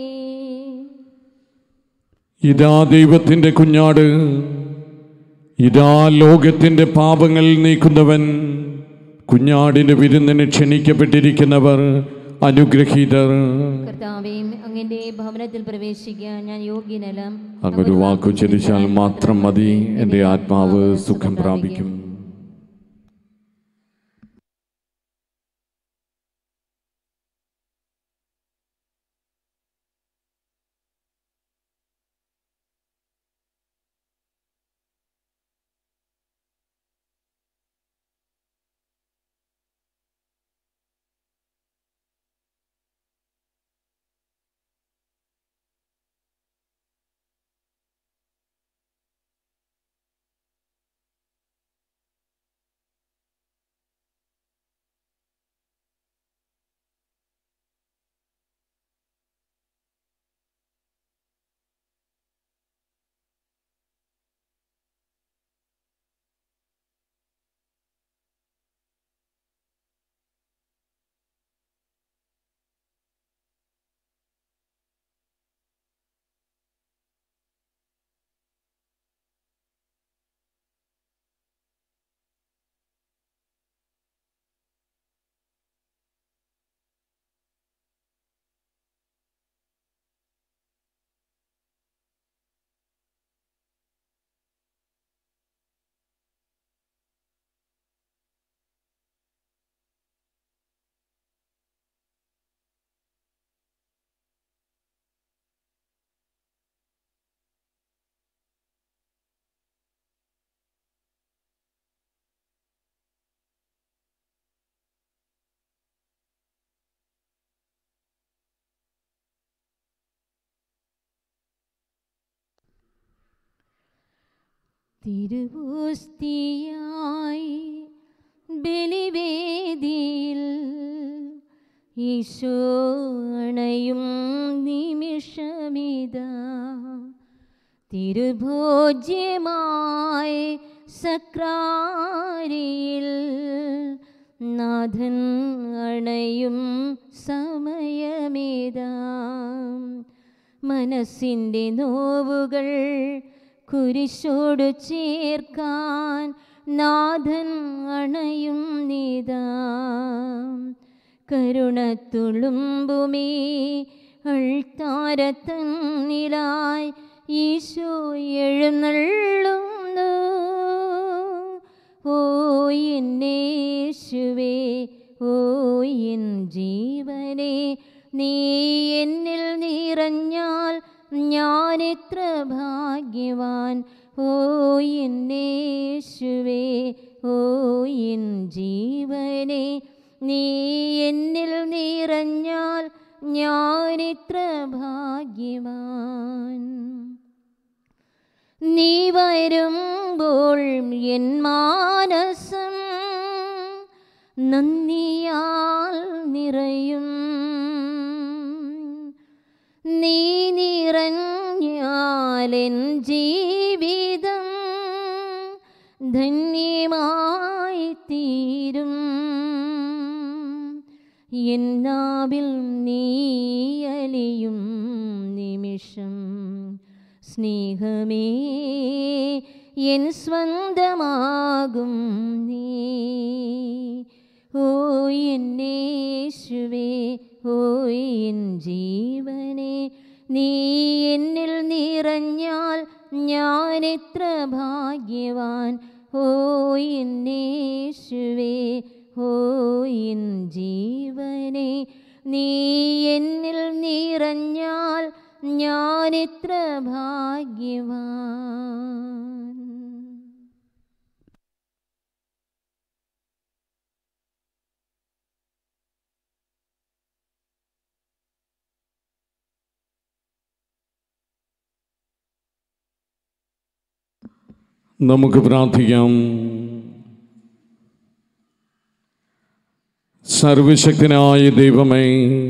ഇതാ ദൈവത്തിൻ്റെ കുഞ്ഞാട് ഇതാ ലോകത്തിൻ്റെ പാപങ്ങൾ നീക്കുന്നവൻ കുഞ്ഞാടിൻ്റെ വിരുന്നിന് ക്ഷണിക്കപ്പെട്ടിരിക്കുന്നവർ അനുഗ്രഹീതർ കർത്താവേ അങ്ങന്റെ ഭവനത്തിൽ പ്രവേശിക്കാൻ ഞാൻ യോഗ്യനല്ല അങ്ങൊരു വാക്കു ചലിച്ചാൽ മാത്രം മതി എൻ്റെ ആത്മാവ് സുഖം പ്രാപിക്കും തിരുവോസ്തിയായി ബലിവേദിയിൽ ഈശോ അണയും നിമിഷമിതാ തിരുഭോജ്യമായി സക്രാരിയിൽ നാഥൻ അണയും സമയമേതാ മനസ്സിൻ്റെ നോവുകൾ കുരിശോടു ചേർക്കാൻ നാഥൻ അണയും നീതാ കരുണത്തുളുമ്പുമേ അൾത്താരത്തന്നിലായി ഈശോ എഴുന്നള്ളുന്നു ഓ എന്നേശുവേ ഓ എൻ ജീവനെ നീ എന്നിൽ നിറഞ്ഞാൽ ഞാൻ എത്ര ഭാഗ്യവാൻ ഓ എന്നേശുവേ ഓ എൻ ജീവനെ നീ എന്നിൽ നിറഞ്ഞാൽ ഞാൻ എത്ര ഭാഗ്യവാൻ നീ വരുമ്പോൾ എൻ മാനസം നന്ദിയാൽ നിറയും നീ നിറഞ്ഞാലെൻ ജീവിതം ധന്യമായി തീരും എന്നാവിൽ നീയലിയും നിമിഷം സ്നേഹമേ എൻ സ്വന്തമാകും നീ ഓ എന്നേശുവേ ഓ എൻ ജീവനെ നീ എന്നിൽ നിറഞ്ഞാൽ ഞാൻ എത്ര ഭാഗ്യവാൻ ഓ എന്നേശുവേ ഓ എൻ ജീവനെ നീ എന്നിൽ നിറഞ്ഞാൽ ഞാൻ എത്ര ഭാഗ്യവാൻ നമുക്ക് പ്രാർത്ഥിക്കാം സർവശക്തനായ ദൈവമേ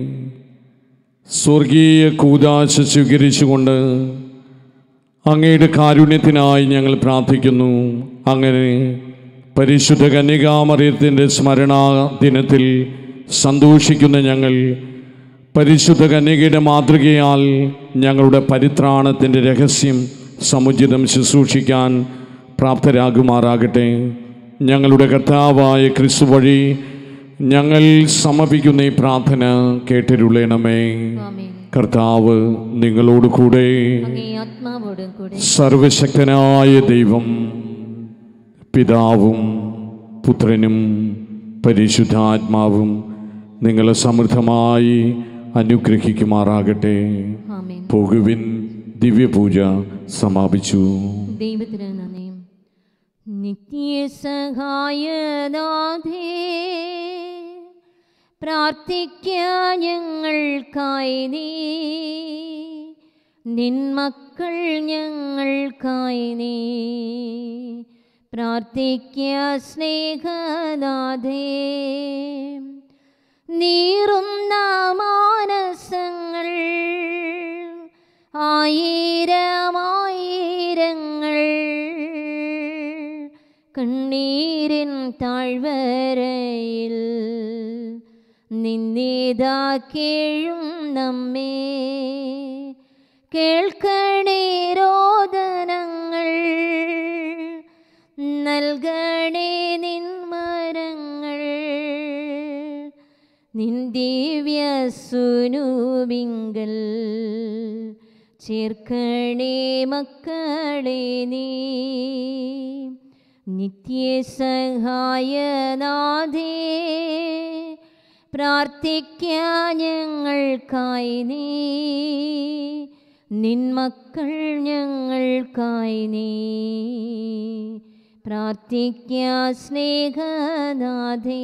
സ്വർഗീയ കൂതാശ സ്വീകരിച്ചുകൊണ്ട് അങ്ങയുടെ കാരുണ്യത്തിനായി ഞങ്ങൾ പ്രാർത്ഥിക്കുന്നു അങ്ങനെ പരിശുദ്ധ കന്യകാമറിയത്തിൻ്റെ സ്മരണാ ദിനത്തിൽ സന്തോഷിക്കുന്ന ഞങ്ങൾ പരിശുദ്ധ കന്യകയുടെ മാതൃകയാൽ ഞങ്ങളുടെ പരിത്രാണത്തിൻ്റെ രഹസ്യം സമുചിതം ശുശ്രൂഷിക്കാൻ പ്രാപ്തരാകുമാറാകട്ടെ ഞങ്ങളുടെ കർത്താവായ ക്രിസ്തു വഴി ഞങ്ങൾ സമർപ്പിക്കുന്ന ഈ പ്രാർത്ഥന കേട്ടിരുളണമേ ആമേൻ കർത്താവ് നിങ്ങളോട് കൂടെ അങ്ങേ ആത്മാവോടും കൂടെ സർവശക്തനായ ദൈവം പിതാവും പുത്രനും പരിശുദ്ധാത്മാവും നിങ്ങളെ സമൃദ്ധമായി അനുഗ്രഹിക്കുമാറാകട്ടെ ആമേൻ പോകുവിൻ ദിവ്യപൂജ സമാപിച്ചു ദൈവത്തിന് നന്ദി നിത്യസഹായനാഥേ പ്രാർത്ഥിക്കാൻ ഞങ്ങൾക്കായി നീ നിന്മക്കൾ ഞങ്ങൾക്കായി നീ പ്രാർത്ഥിക്ക സ്നേഹനാഥേ നീറുന്ന മാനസങ്ങൾ ആയിരമായിരങ്ങൾ കണ്ണീരിൻ താഴ്വരയിൽ നിന്നേതാ കേഴും നമ്മെ കേൾക്കണേ രോദനങ്ങൾ നൽകണേ നിന്മരങ്ങൾ നിന്ദിവ്യ സുനുവിങ്കൽ ചേർക്കണേ മക്കളെ നീ നിത്യസഹായനാഥേ പ്രാർത്ഥിക്കാൻ ഞങ്ങൾക്കായി നീ നിന്മക്കൾ ഞങ്ങൾക്കായി നീ പ്രാർത്ഥിക്ക സ്നേഹനാഥേ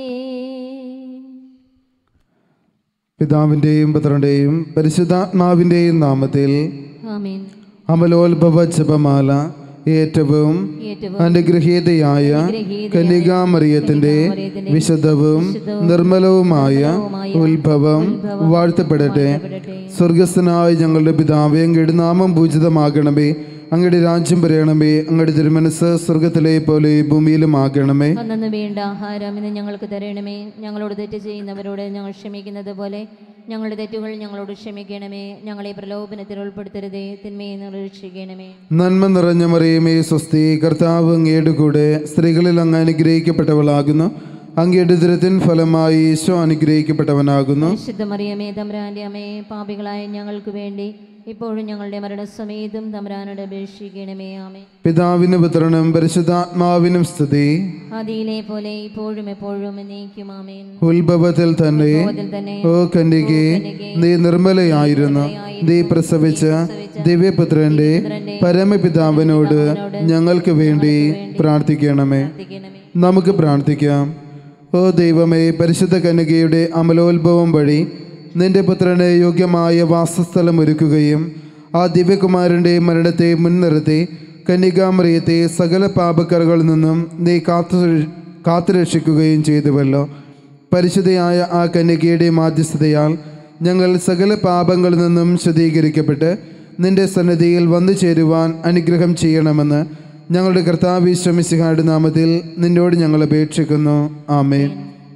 പിതാവിൻ്റെയും പുത്രൻ്റെയും പരിശുദ്ധാത്മാവിൻ്റെയും നാമത്തിൽ ആമേൻ അമലോത്ഭവ ജപമാല ഏറ്റവും ഏറ്റവും അനുഗ്രഹീതയായ കന്യകാമറിയത്തിന്റെ വിശുദ്ധവും നിർമ്മലവുമായ ഉത്ഭവം വാഴ്ത്തപ്പെടട്ടെ സ്വർഗസ്ഥനായ ഞങ്ങളുടെ പിതാവേ അങ്ങയുടെ നാമം പൂജിതമാകണമേ അങ്ങയുടെ രാജ്യം പറയണമേ അങ്ങയുടെ തിരുമനസ് സ്വർഗത്തിലെ പോലെ ഭൂമിയിലും ആകണമേ അന്നു വേണ്ട ആഹാരം ഇന്ന് ഞങ്ങൾക്ക് തരണമേ ഞങ്ങളോട് തെറ്റ് ചെയ്യുന്നവരോട് ഞങ്ങൾ ക്ഷമിക്കുന്നത് പോലെ ഞങ്ങളുടെ തെറ്റുകൾ ഞങ്ങളോട് ക്ഷമിക്കണമേ ഞങ്ങളെ പ്രലോഭനത്തിൽ ഉൾപ്പെടുത്തരുതേ തിന്മയെ നിന്ന് രക്ഷിക്കണമേ നന്മ നിറഞ്ഞ മറിയമേ സ്വസ്തി കർത്താവ് അങ്ങയുടെ കൂടെ സ്ത്രീകളിൽ അങ്ങ് അനുഗ്രഹിക്കപ്പെട്ടവളാകുന്നു അങ്ങയുടെ ദുരത്തിൻ ഫലമായി ഈശോ അനുഗ്രഹിക്കപ്പെട്ടവനാകുന്നു ശുദ്ധമറിയമേ തമ്പ്രാൻ്റെ അമ്മേ പാപികളായ ഞങ്ങൾക്ക് വേണ്ടി ഇപ്പോഴും ഞങ്ങളുടെ മരണസമയത്തും തമ്പ്രാനോട് അപേക്ഷിക്കണമേ ആമേ പിതാവിനും പുത്രനും പരിശുദ്ധാത്മാവിനും സ്തുതി ആദിയിലെ പോലെ ഇപ്പോഴും എപ്പോഴും എന്നേക്കും ആമേൻ ഉത്ഭവത്തിൽ തന്നെ അതിൽ തന്നെ ഓ കന്യകെ നീ നിർമ്മലയായിരുന്നു നീ പ്രസവിച്ച ദിവ്യപുത്രന്റെ പരമപിതാവിനോട് ഞങ്ങൾക്ക് വേണ്ടി പ്രാർത്ഥിക്കണമേ പ്രാർത്ഥിക്കണമേ നമുക്ക് പ്രാർത്ഥിക്കാം ഓ ദൈവമേ പരിശുദ്ധ കന്യകയുടെ അമലോത്ഭവം വഴി നിന്റെ പുത്രന് യോഗ്യമായ വാസസ്ഥലം ഒരുക്കുകയും ആ ദിവ്യകുമാരൻ്റെ മരണത്തെ മുൻനിർത്തി കന്യകാമറിയത്തെ സകല പാപക്കറകളിൽ നിന്നും നീ കാത്തു കാത്തുരക്ഷിക്കുകയും ചെയ്തുവല്ലോ പരിശുദ്ധയായ ആ കന്യകയുടെ മാധ്യസ്ഥതയാൽ ഞങ്ങൾ സകല പാപങ്ങളിൽ നിന്നും ശുദ്ധീകരിക്കപ്പെട്ട് നിന്റെ സന്നിധിയിൽ വന്നു ചേരുവാൻ അനുഗ്രഹം ചെയ്യണമെന്ന് ഞങ്ങളുടെ കർത്താവ് ശ്രമിസിഹായുടെ നാമത്തിൽ നിന്നോട് ഞങ്ങൾ അപേക്ഷിക്കുന്നു ആമേൻ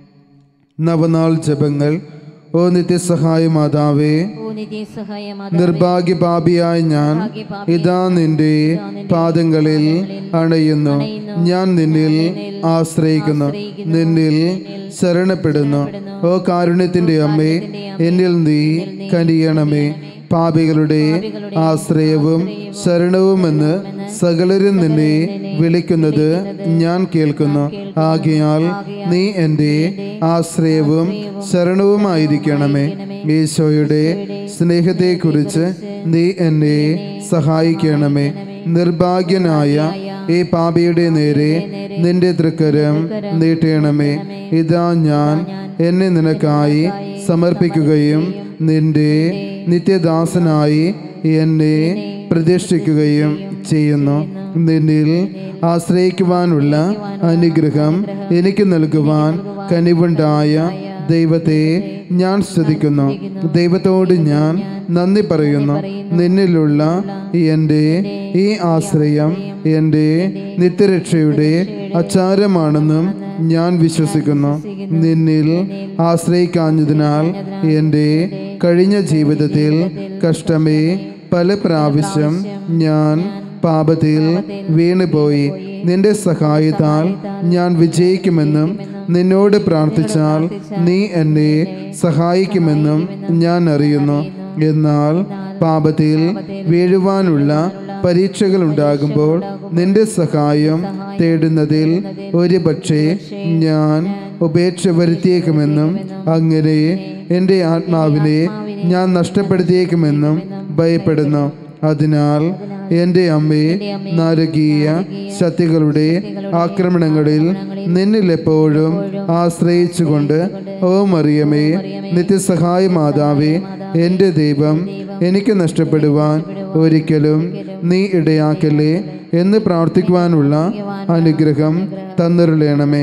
നവനാൾ ജപങ്ങൾ ഓ നിത്യസഹായ മാതാവേ ഓ നിത്യസഹായ നിർഭാഗ്യപാപിയായ ഞാൻ ഇതാ നിന്റെ പാദങ്ങളിൽ അണയുന്നു ഞാൻ നിന്നിൽ ആശ്രയിക്കുന്നു നിന്നിൽ ശരണപ്പെടുന്നു ഓ കാരുണ്യത്തിന്റെ അമ്മേ എന്നിൽ നീ കനിയണമേ പാപികളുടെ ആശ്രയവും ശരണവുമെന്ന് സകലരും നിന്നെ വിളിക്കുന്നത് ഞാൻ കേൾക്കുന്നു ആകയാൽ നീ എൻ്റെ ആശ്രയവും ശരണവുമായിരിക്കണമേ ഈശോയുടെ സ്നേഹത്തെക്കുറിച്ച് നീ എന്നെ സഹായിക്കണമേ നിർഭാഗ്യനായ ഈ പാപിയുടെ നേരെ നിന്റെ തൃക്കരം നീട്ടണമേ ഇതാ ഞാൻ എന്നെ നിനക്കായി സമർപ്പിക്കുകയും നിന്റെ നിത്യദാസനായി എന്നെ പ്രതിഷ്ഠിക്കുകയും ചെയ്യുന്നു നിന്നിൽ ആശ്രയിക്കുവാനുള്ള അനുഗ്രഹം എനിക്ക് നൽകുവാൻ കനിവുണ്ടായ ദൈവത്തെ ഞാൻ സ്തുതിക്കുന്നു ദൈവത്തോട് ഞാൻ നന്ദി പറയുന്നു നിന്നിലുള്ള എൻ്റെ ഈ ആശ്രയം എൻ്റെ നിത്യരക്ഷയുടെ അച്ചാരമാണെന്നും ഞാൻ വിശ്വസിക്കുന്നു നിന്നിൽ ആശ്രയിക്കാഞ്ഞതിനാൽ എൻ്റെ കഴിഞ്ഞ ജീവിതത്തിൽ കഷ്ടമേ പല പ്രാവശ്യം ഞാൻ പാപത്തിൽ വീണുപോയി നിന്റെ സഹായത്താൽ ഞാൻ വിജയിക്കുമെന്നും നിന്നോട് പ്രാർത്ഥിച്ചാൽ നീ എന്നെ സഹായിക്കുമെന്നും ഞാൻ അറിയുന്നു എന്നാൽ പാപത്തിൽ വീഴുവാനുള്ള പരീക്ഷകൾ ഉണ്ടാകുമ്പോൾ നിന്റെ സഹായം തേടുന്നതിൽ ഒരു പക്ഷേ ഞാൻ ഉപേക്ഷ വരുത്തിയേക്കുമെന്നും അങ്ങനെ എൻ്റെ ആത്മാവിനെ ഞാൻ നഷ്ടപ്പെടുത്തിയേക്കുമെന്നും ഭയപ്പെടുന്നു അതിനാൽ എൻ്റെ അമ്മയെ നാരകീയ ശക്തികളുടെ ആക്രമണങ്ങളിൽ നിന്നിൽ എപ്പോഴും ആശ്രയിച്ചുകൊണ്ട് ഓ മറിയമേ നിത്യസഹായ മാതാവേ എൻ്റെ ദൈവം എനിക്ക് നഷ്ടപ്പെടുവാൻ ഒരിക്കലും നീ ഇടയാക്കല്ലേ എന്ന് പ്രാർത്ഥിക്കുവാനുള്ള അനുഗ്രഹം തന്നിരളയണമേ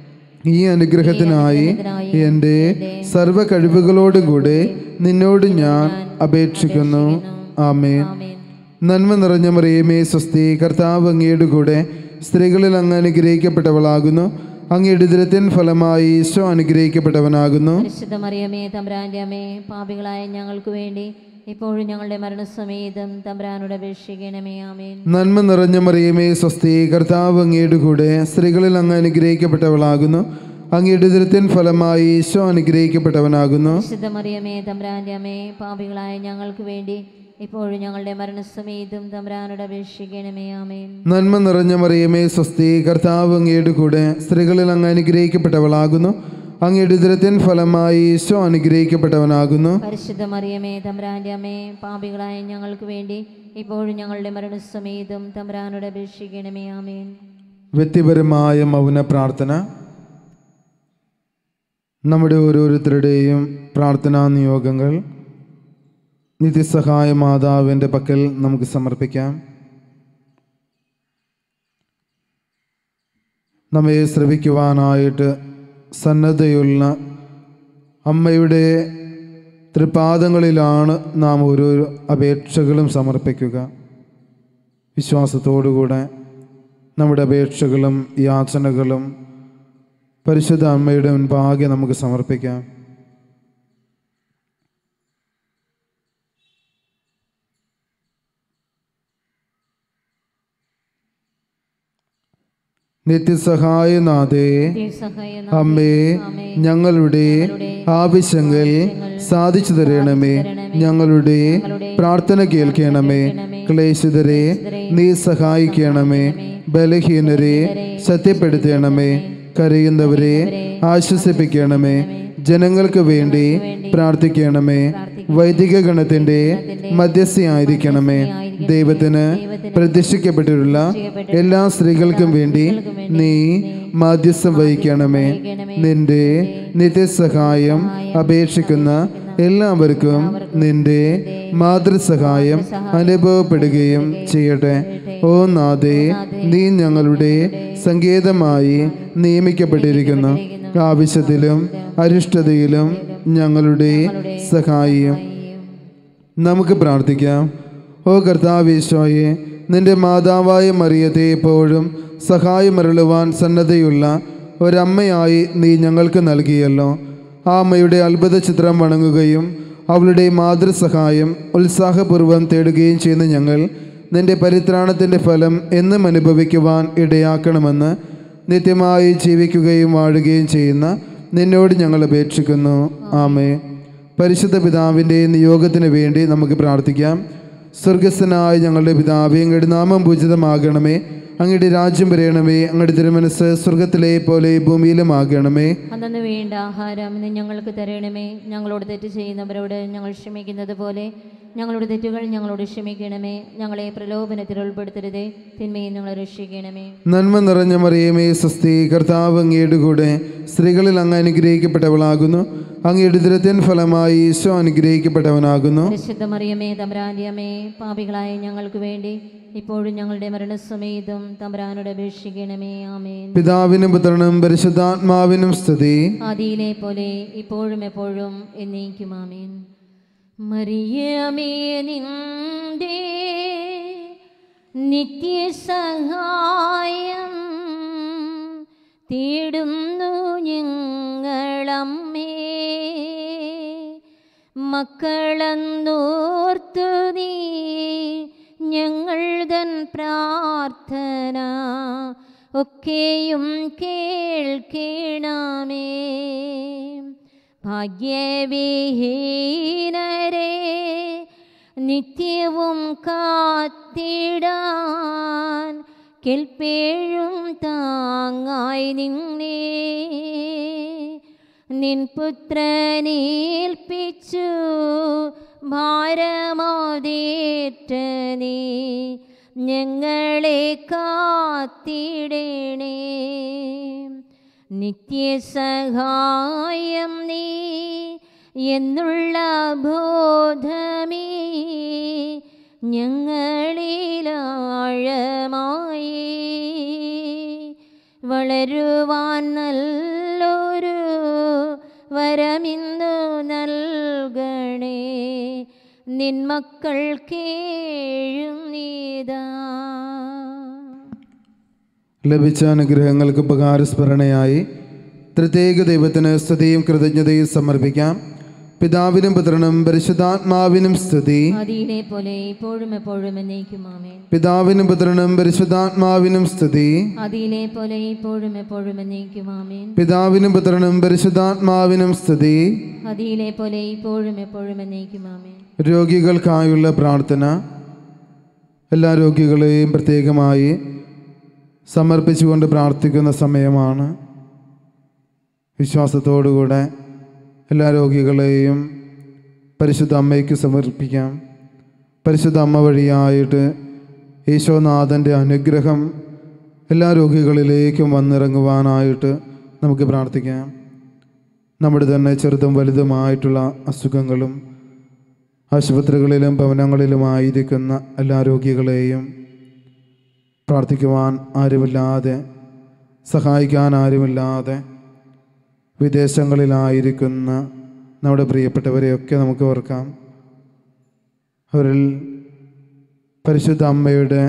ഈ അനുഗ്രഹത്തിനായി എൻ്റെ സർവ കഴിവുകളോടും കൂടെ നിന്നോട് ഞാൻ അപേക്ഷിക്കുന്നു ആമേൻ നന്മ നിറഞ്ഞ മറിയമേ സ്വസ്തി കർത്താവ് അങ്ങയുടെ കൂടെ സ്ത്രീകളിൽ അങ്ങ് അനുഗ്രഹിക്കപ്പെട്ടവളാകുന്നു അങ്ങയുടെ ദുരത്തിൻ ഫലമായി ഈശോ അനുഗ്രഹിക്കപ്പെട്ടവനാകുന്നു പരിശുദ്ധ മറിയമേ തമ്പ്രാൻ്റെ അമ്മേ പാപികളായ ഞങ്ങൾക്ക് വേണ്ടി ഇപ്പോഴും ഞങ്ങളുടെ മരണസമേതം തമ്പ്രാനോട് അപേക്ഷിക്കണമേ ആമേൻ നന്മ നിറഞ്ഞ മറിയമേ സ്വസ്തി കർത്താവ് അങ്ങയുടെ കൂടെ സ്ത്രീകളിൽ അങ്ങ് അനുഗ്രഹിക്കപ്പെട്ടവളാകുന്നു അങ്ങയുടെ ദുരത്തിൻ ഫലമായി ഈശോ അനുഗ്രഹിക്കപ്പെട്ടവനാകുന്നു പരിശുദ്ധ മറിയമേ തമ്പ്രാൻ്റെ അമ്മേ പാപികളായ ഞങ്ങൾക്ക് വേണ്ടി ഇപ്പോഴും ഞങ്ങളുടെ മരണസമേതം തമ്പ്രാനോട് അപേക്ഷിക്കണമേ ആമേൻ നന്മ നിറഞ്ഞ മറിയമേ സ്വസ്തി കർത്താവ് അങ്ങയുടെ കൂടെ സ്ത്രീകളിൽ അങ്ങ് അനുഗ്രഹിക്കപ്പെട്ടവളാകുന്നു അങ്ങയുടെ ദുരത്തിൻ ഫലമായി ഈശോ അനുഗ്രഹിക്കപ്പെട്ടവനാകുന്നു പരിശുദ്ധ മറിയമേ തമ്പ്രാൻ്റെ അമ്മേ പാപികളായ ഞങ്ങൾക്ക് വേണ്ടി ഇപ്പോഴും ഞങ്ങളുടെ മരണസമേതം തമ്പ്രാനോട് അപേക്ഷിക്കണമേ ആമേൻ വ്യക്തിപരമായ മൗന പ്രാർത്ഥന നമ്മുടെ ഓരോരുത്തരുടെയും പ്രാർത്ഥനാ നിയോഗങ്ങൾ നിത്യസഹായ മാതാവിൻ്റെ പക്കൽ നമുക്ക് സമർപ്പിക്കാം നമ്മെ ശ്രവിക്കുവാനായിട്ട് സന്നദ്ധയുള്ള അമ്മയുടെ തൃപാദങ്ങളിലാണ് നാം ഓരോ അപേക്ഷകളും സമർപ്പിക്കുക വിശ്വാസത്തോടുകൂടെ നമ്മുടെ അപേക്ഷകളും യാചനകളും പരിശുദ്ധ അമ്മയുടെ മുൻപാകെ നമുക്ക് സമർപ്പിക്കാം നിത്യസഹായനാഥേ സഹായ അമ്മേ ഞങ്ങളുടെ ആവശ്യങ്ങൾ സാധിച്ചു തരണമേ ഞങ്ങളുടെ പ്രാർത്ഥന കേൾക്കണമേ ക്ലേശിതരെ നീ സഹായിക്കണമേ ബലഹീനരെ സത്യപ്പെടുത്തണമേ കരയുന്നവരെ ആശ്വസിപ്പിക്കണമേ ജനങ്ങൾക്ക് വേണ്ടി പ്രാർത്ഥിക്കണമേ വൈദിക ഗണത്തിൻ്റെ മധ്യസ്ഥയായിരിക്കണമേ ദൈവത്തിന് പ്രതിഷ്ഠിക്കപ്പെട്ടിട്ടുള്ള എല്ലാ സ്ത്രീകൾക്കും വേണ്ടി നീ മാധ്യസ്ഥം വഹിക്കണമേ നിന്റെ നിത്യസഹായം അപേക്ഷിക്കുന്ന എല്ലാവർക്കും നിന്റെ മാതൃസഹായം അനുഭവപ്പെടുകയും ചെയ്യട്ടെ ഓ നാഥേ നീ ഞങ്ങളുടെ സങ്കേതമായി നിയമിക്കപ്പെട്ടിരിക്കുന്നു ആവശ്യത്തിലും അരിഷ്ടതയിലും ഞങ്ങളുടെ സഹായിയും നമുക്ക് പ്രാർത്ഥിക്കാം ഓ കർത്താവീശോയെ നിന്റെ മാതാവായ മറിയത്തെ എപ്പോഴും സഹായമരുളുവാൻ സന്നദ്ധയുള്ള ഒരമ്മയായി നീ ഞങ്ങൾക്ക് നൽകിയല്ലോ ആ അമ്മയുടെ അത്ഭുത ചിത്രം വണങ്ങുകയും അവളുടെ മാതൃസഹായം ഉത്സാഹപൂർവ്വം തേടുകയും ചെയ്യുന്ന ഞങ്ങൾ നിന്റെ പരിത്രാണത്തിൻ്റെ ഫലം എന്നും അനുഭവിക്കുവാൻ ഇടയാക്കണമെന്ന് നിത്യമായി ജീവിക്കുകയും വാഴുകയും ചെയ്യുന്ന നിന്നോട് ഞങ്ങൾ അപേക്ഷിക്കുന്നു ആമേ പരിശുദ്ധ പിതാവിൻ്റെ നിയോഗത്തിന് വേണ്ടി നമുക്ക് പ്രാർത്ഥിക്കാം സ്വർഗസ്ഥനായ ഞങ്ങളുടെ പിതാവേ അങ്ങയുടെ നാമം പൂജിതമാകണമേ അങ്ങയുടെ രാജ്യം വരയണമേ അങ്ങയുടെ തിരുമനസ് സ്വർഗത്തിലെ പോലെ ഭൂമിയിലുമാകണമേ അന്നു വേണ്ട ആഹാരം ഇന്ന് ഞങ്ങൾക്ക് തരണമേ ഞങ്ങളോട് തെറ്റ് ചെയ്യുന്നവരോട് ഞങ്ങൾ ക്ഷമിക്കുന്നത് പോലെ ഞങ്ങളുടെ തെറ്റുകൾ ഞങ്ങളോട് ക്ഷമിക്കണമേ ഞങ്ങളെ പ്രലോഭനത്തിൽ ഉൾപ്പെടുത്തരുതേ തിന്മയും ഞങ്ങളെ രക്ഷിക്കണമേ നന്മ നിറഞ്ഞ മറിയമേ സ്വസ്തി കർത്താവ് അങ്ങയുടെ കൂടെ സ്ത്രീകളിൽ അങ്ങ് അനുഗ്രഹിക്കപ്പെട്ടവളാകുന്നു അങ്ങയുടെ ദുരത്തിൻ ഫലമായി ഈശോ അനുഗ്രഹിക്കപ്പെട്ടവനാകുന്നു പരിശുദ്ധ മറിയമേ തമ്പുരാന്റെ അമ്മേ പാപികളായ ഞങ്ങൾക്ക് വേണ്ടി ഇപ്പോഴും ഞങ്ങളുടെ മരണസമയത്തും തമ്പുരാനോട് അപേക്ഷിക്കണമേ ആമേൻ പിതാവിനും പുത്രനും പരിശുദ്ധാത്മാവിനും സ്തുതി ആദിയിലെ പോലെ ഇപ്പോഴും എപ്പോഴും എന്നേക്കും ആമേൻ മറിയമേ നിന്റെ നിത്യസഹായം തേടുന്നു ഞങ്ങളമ്മേ മക്കളന്നോർത്തു നീ ഞങ്ങൾ തൻ പ്രാർത്ഥന ഒക്കെയും കേൾക്കണമേ ഭാഗ്യവിഹീനരെ നിത്യവും കാത്തിടാൻ കെൽപ്പേഴും താങ്ങായി നിന്നേ നിൻ പുത്രനേൽപ്പിച്ചു ഭാരമോദേറ്റ നീ ഞങ്ങളെ കാത്തിടണേ നിത്യസഹായം നീ എന്നുള്ള ബോധമേ ഞങ്ങളിലാഴമായി വളരുവാൻ നല്ലൊരു വരമിന്നു നൽകണേ നിന്മക്കൾ കേഴും നീതാ ലഭിച്ച അനുഗ്രഹങ്ങൾക്ക് ഉപകാരസ്മരണയായി പ്രത്യേക ദൈവത്തിന് സ്തുതിയും കൃതജ്ഞതയും സമർപ്പിക്കാം പിതാവിനും പുത്രനും പരിശുദ്ധാത്മാവിനും സ്തുതി ആദിയിലെ പോലെ ഇപ്പോഴും എപ്പോഴും എന്നേക്കും ആമേൻ പിതാവിനും പുത്രനും പരിശുദ്ധാത്മാവിനും സ്തുതി ആദിയിലെ പോലെ ഇപ്പോഴും എപ്പോഴും എന്നേക്കും ആമേൻ പിതാവിനും പുത്രനും പരിശുദ്ധാത്മാവിനും സ്തുതി ആദിയിലെ പോലെ ഇപ്പോഴും എപ്പോഴും എന്നേക്കും ആമേൻ രോഗികൾക്കായുള്ള പ്രാർത്ഥന എല്ലാ രോഗികളെയും പ്രത്യേകമായി സമർപ്പിച്ചുകൊണ്ട് പ്രാർത്ഥിക്കുന്ന സമയമാണ് വിശ്വാസത്തോടുകൂടെ എല്ലാ രോഗികളെയും പരിശുദ്ധ അമ്മയ്ക്ക് സമർപ്പിക്കാം പരിശുദ്ധ അമ്മ വഴിയായിട്ട് ഈശോനാഥൻ്റെ അനുഗ്രഹം എല്ലാ രോഗികളിലേക്കും വന്നിറങ്ങുവാനായിട്ട് നമുക്ക് പ്രാർത്ഥിക്കാം നമ്മുടെ തന്നെ ചെറുതും വലുതുമായിട്ടുള്ള അസുഖങ്ങളും ആശുപത്രികളിലും ഭവനങ്ങളിലുമായിരിക്കുന്ന എല്ലാ രോഗികളെയും പ്രാർത്ഥിക്കുവാൻ ആരുമില്ലാതെ സഹായിക്കാൻ ആരുമില്ലാതെ വിദേശങ്ങളിലായിരിക്കുന്ന നമ്മുടെ പ്രിയപ്പെട്ടവരെയൊക്കെ നമുക്ക് ഓർക്കാം അവരിൽ പരിശുദ്ധ അമ്മയുടെ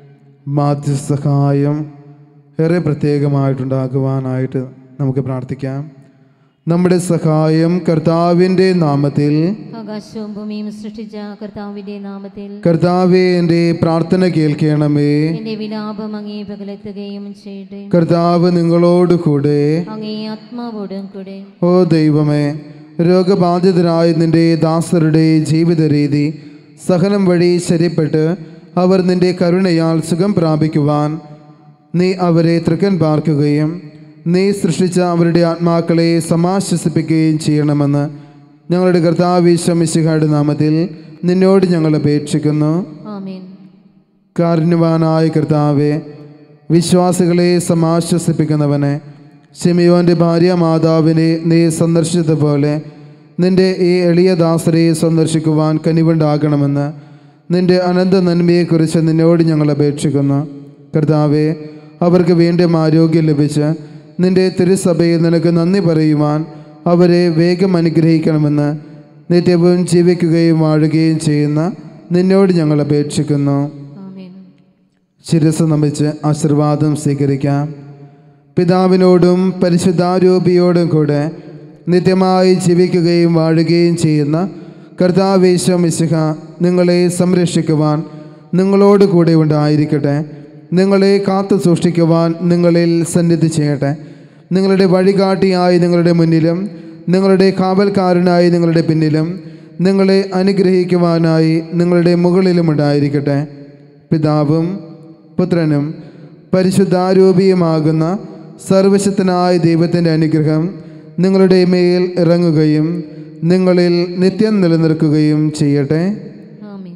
മാധ്യസഹായം ഏറെ പ്രത്യേകമായിട്ടുണ്ടാകുവാനായിട്ട് നമുക്ക് പ്രാർത്ഥിക്കാം നമ്മുടെ സഹായം കർത്താവിൻ്റെ നാമത്തിൽ ആകാശവും ഭൂമിയും സൃഷ്ടിച്ച കർത്താവിന്റെ നാമത്തിൽ കർത്താവെ എൻ്റെ പ്രാർത്ഥന കേൾക്കണമേ എന്റെ വിലാപം അങ്ങേ പകലെത്തുകയും ചെയ്യട്ടെ കർത്താവ് നിങ്ങളോട് കൂടെ അങ്ങേ ആത്മാവോടും കൂടെ ഓ ദൈവമേ രോഗബാധിതരായ നിന്റെ ദാസരുടെ ജീവിത രീതി സഹനം വഴി ശരിപ്പെട്ട് അവർ നിന്റെ കരുണയാൽ സുഖം പ്രാപിക്കുവാൻ നീ അവരെ തൃക്കൻ പാർക്കുകയും നീ സൃഷ്ടിച്ച അവരുടെ ആത്മാക്കളെ സമാശ്വസിപ്പിക്കുകയും ചെയ്യണമെന്ന് ഞങ്ങളുടെ കർത്താവിശ്വമിശിഹായുടെ നാമത്തിൽ നിന്നോട് ഞങ്ങൾ അപേക്ഷിക്കുന്നു ആമേൻ കാരുണ്യവാനായ കർത്താവെ വിശ്വാസികളെ സമാശ്വസിപ്പിക്കുന്നവനെ ഷിമിയോൻ്റെ ഭാര്യ മാതാവിനെ നീ സന്ദർശിച്ചതുപോലെ നിന്റെ ഈ എളിയ ദാസരെ സന്ദർശിക്കുവാൻ കനിവുണ്ടാകണമെന്ന് നിന്റെ അനന്ത നന്മയെക്കുറിച്ച് നിന്നോട് ഞങ്ങൾ അപേക്ഷിക്കുന്നു കർത്താവെ അവർക്ക് വീണ്ടും ആരോഗ്യം ലഭിച്ച് നിന്റെ തിരുസഭയിൽ നിനക്ക് നന്ദി പറയുവാൻ അവരെ വേഗം അനുഗ്രഹിക്കണമെന്ന് നിത്യവും ജീവിക്കുകയും വാഴുകയും ചെയ്യുന്ന നിന്നോട് ഞങ്ങൾ അപേക്ഷിക്കുന്നു ആമേൻ ശിരസ് നമിച്ച് ആശീർവാദം സ്വീകരിക്കാം പിതാവിനോടും പരിശുദ്ധാരൂപിയോടും കൂടെ നിത്യമായി ജീവിക്കുകയും വാഴുകയും ചെയ്യുന്ന കർത്താവേശ മിശിഹ നിങ്ങളെ സംരക്ഷിക്കുവാൻ നിങ്ങളോട് കൂടെ ഉണ്ടായിരിക്കട്ടെ നിങ്ങളെ കാത്തു സൂക്ഷിക്കുവാൻ നിങ്ങളിൽ സന്നിധി ചെയ്യട്ടെ നിങ്ങളുടെ വഴികാട്ടിയായി നിങ്ങളുടെ മുന്നിലും നിങ്ങളുടെ കാവൽക്കാരനായി നിങ്ങളുടെ പിന്നിലും നിങ്ങളെ അനുഗ്രഹിക്കുവാനായി നിങ്ങളുടെ മുകളിലും ഉണ്ടായിരിക്കട്ടെ പിതാവും പുത്രനും പരിശുദ്ധാരൂപിയുമാകുന്ന സർവശക്തനായ ദൈവത്തിൻ്റെ അനുഗ്രഹം നിങ്ങളുടെ മേൽ ഇറങ്ങുകയും നിങ്ങളിൽ നിത്യം നിലനിൽക്കുകയും ചെയ്യട്ടെ ആമേൻ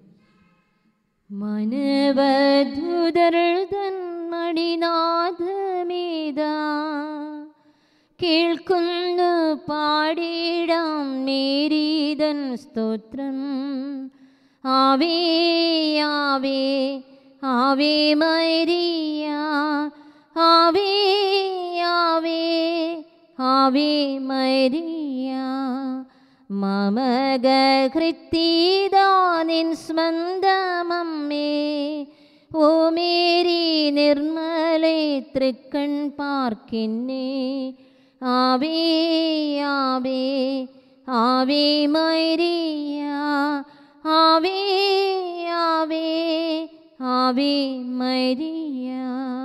മനവധുതർ തന്മടിനാഥമേതാ കേൾക്കുന്നു പാടിടാം മേരീതൻ സ്തോത്രം ആവേ ആവേ ആവേ മരിയ ആവേ ആവേ ആവേ മരിയ മമകൃത്തിദാനിൻ സ്മന്ദമമ്മേ ഓ മേരി നിർമ്മലെ തൃക്കൺ പാർക്കിന്നെ ആവേ ആവേ ആവേ മരിയ ആവേ ആവേ ആവേ മരിയ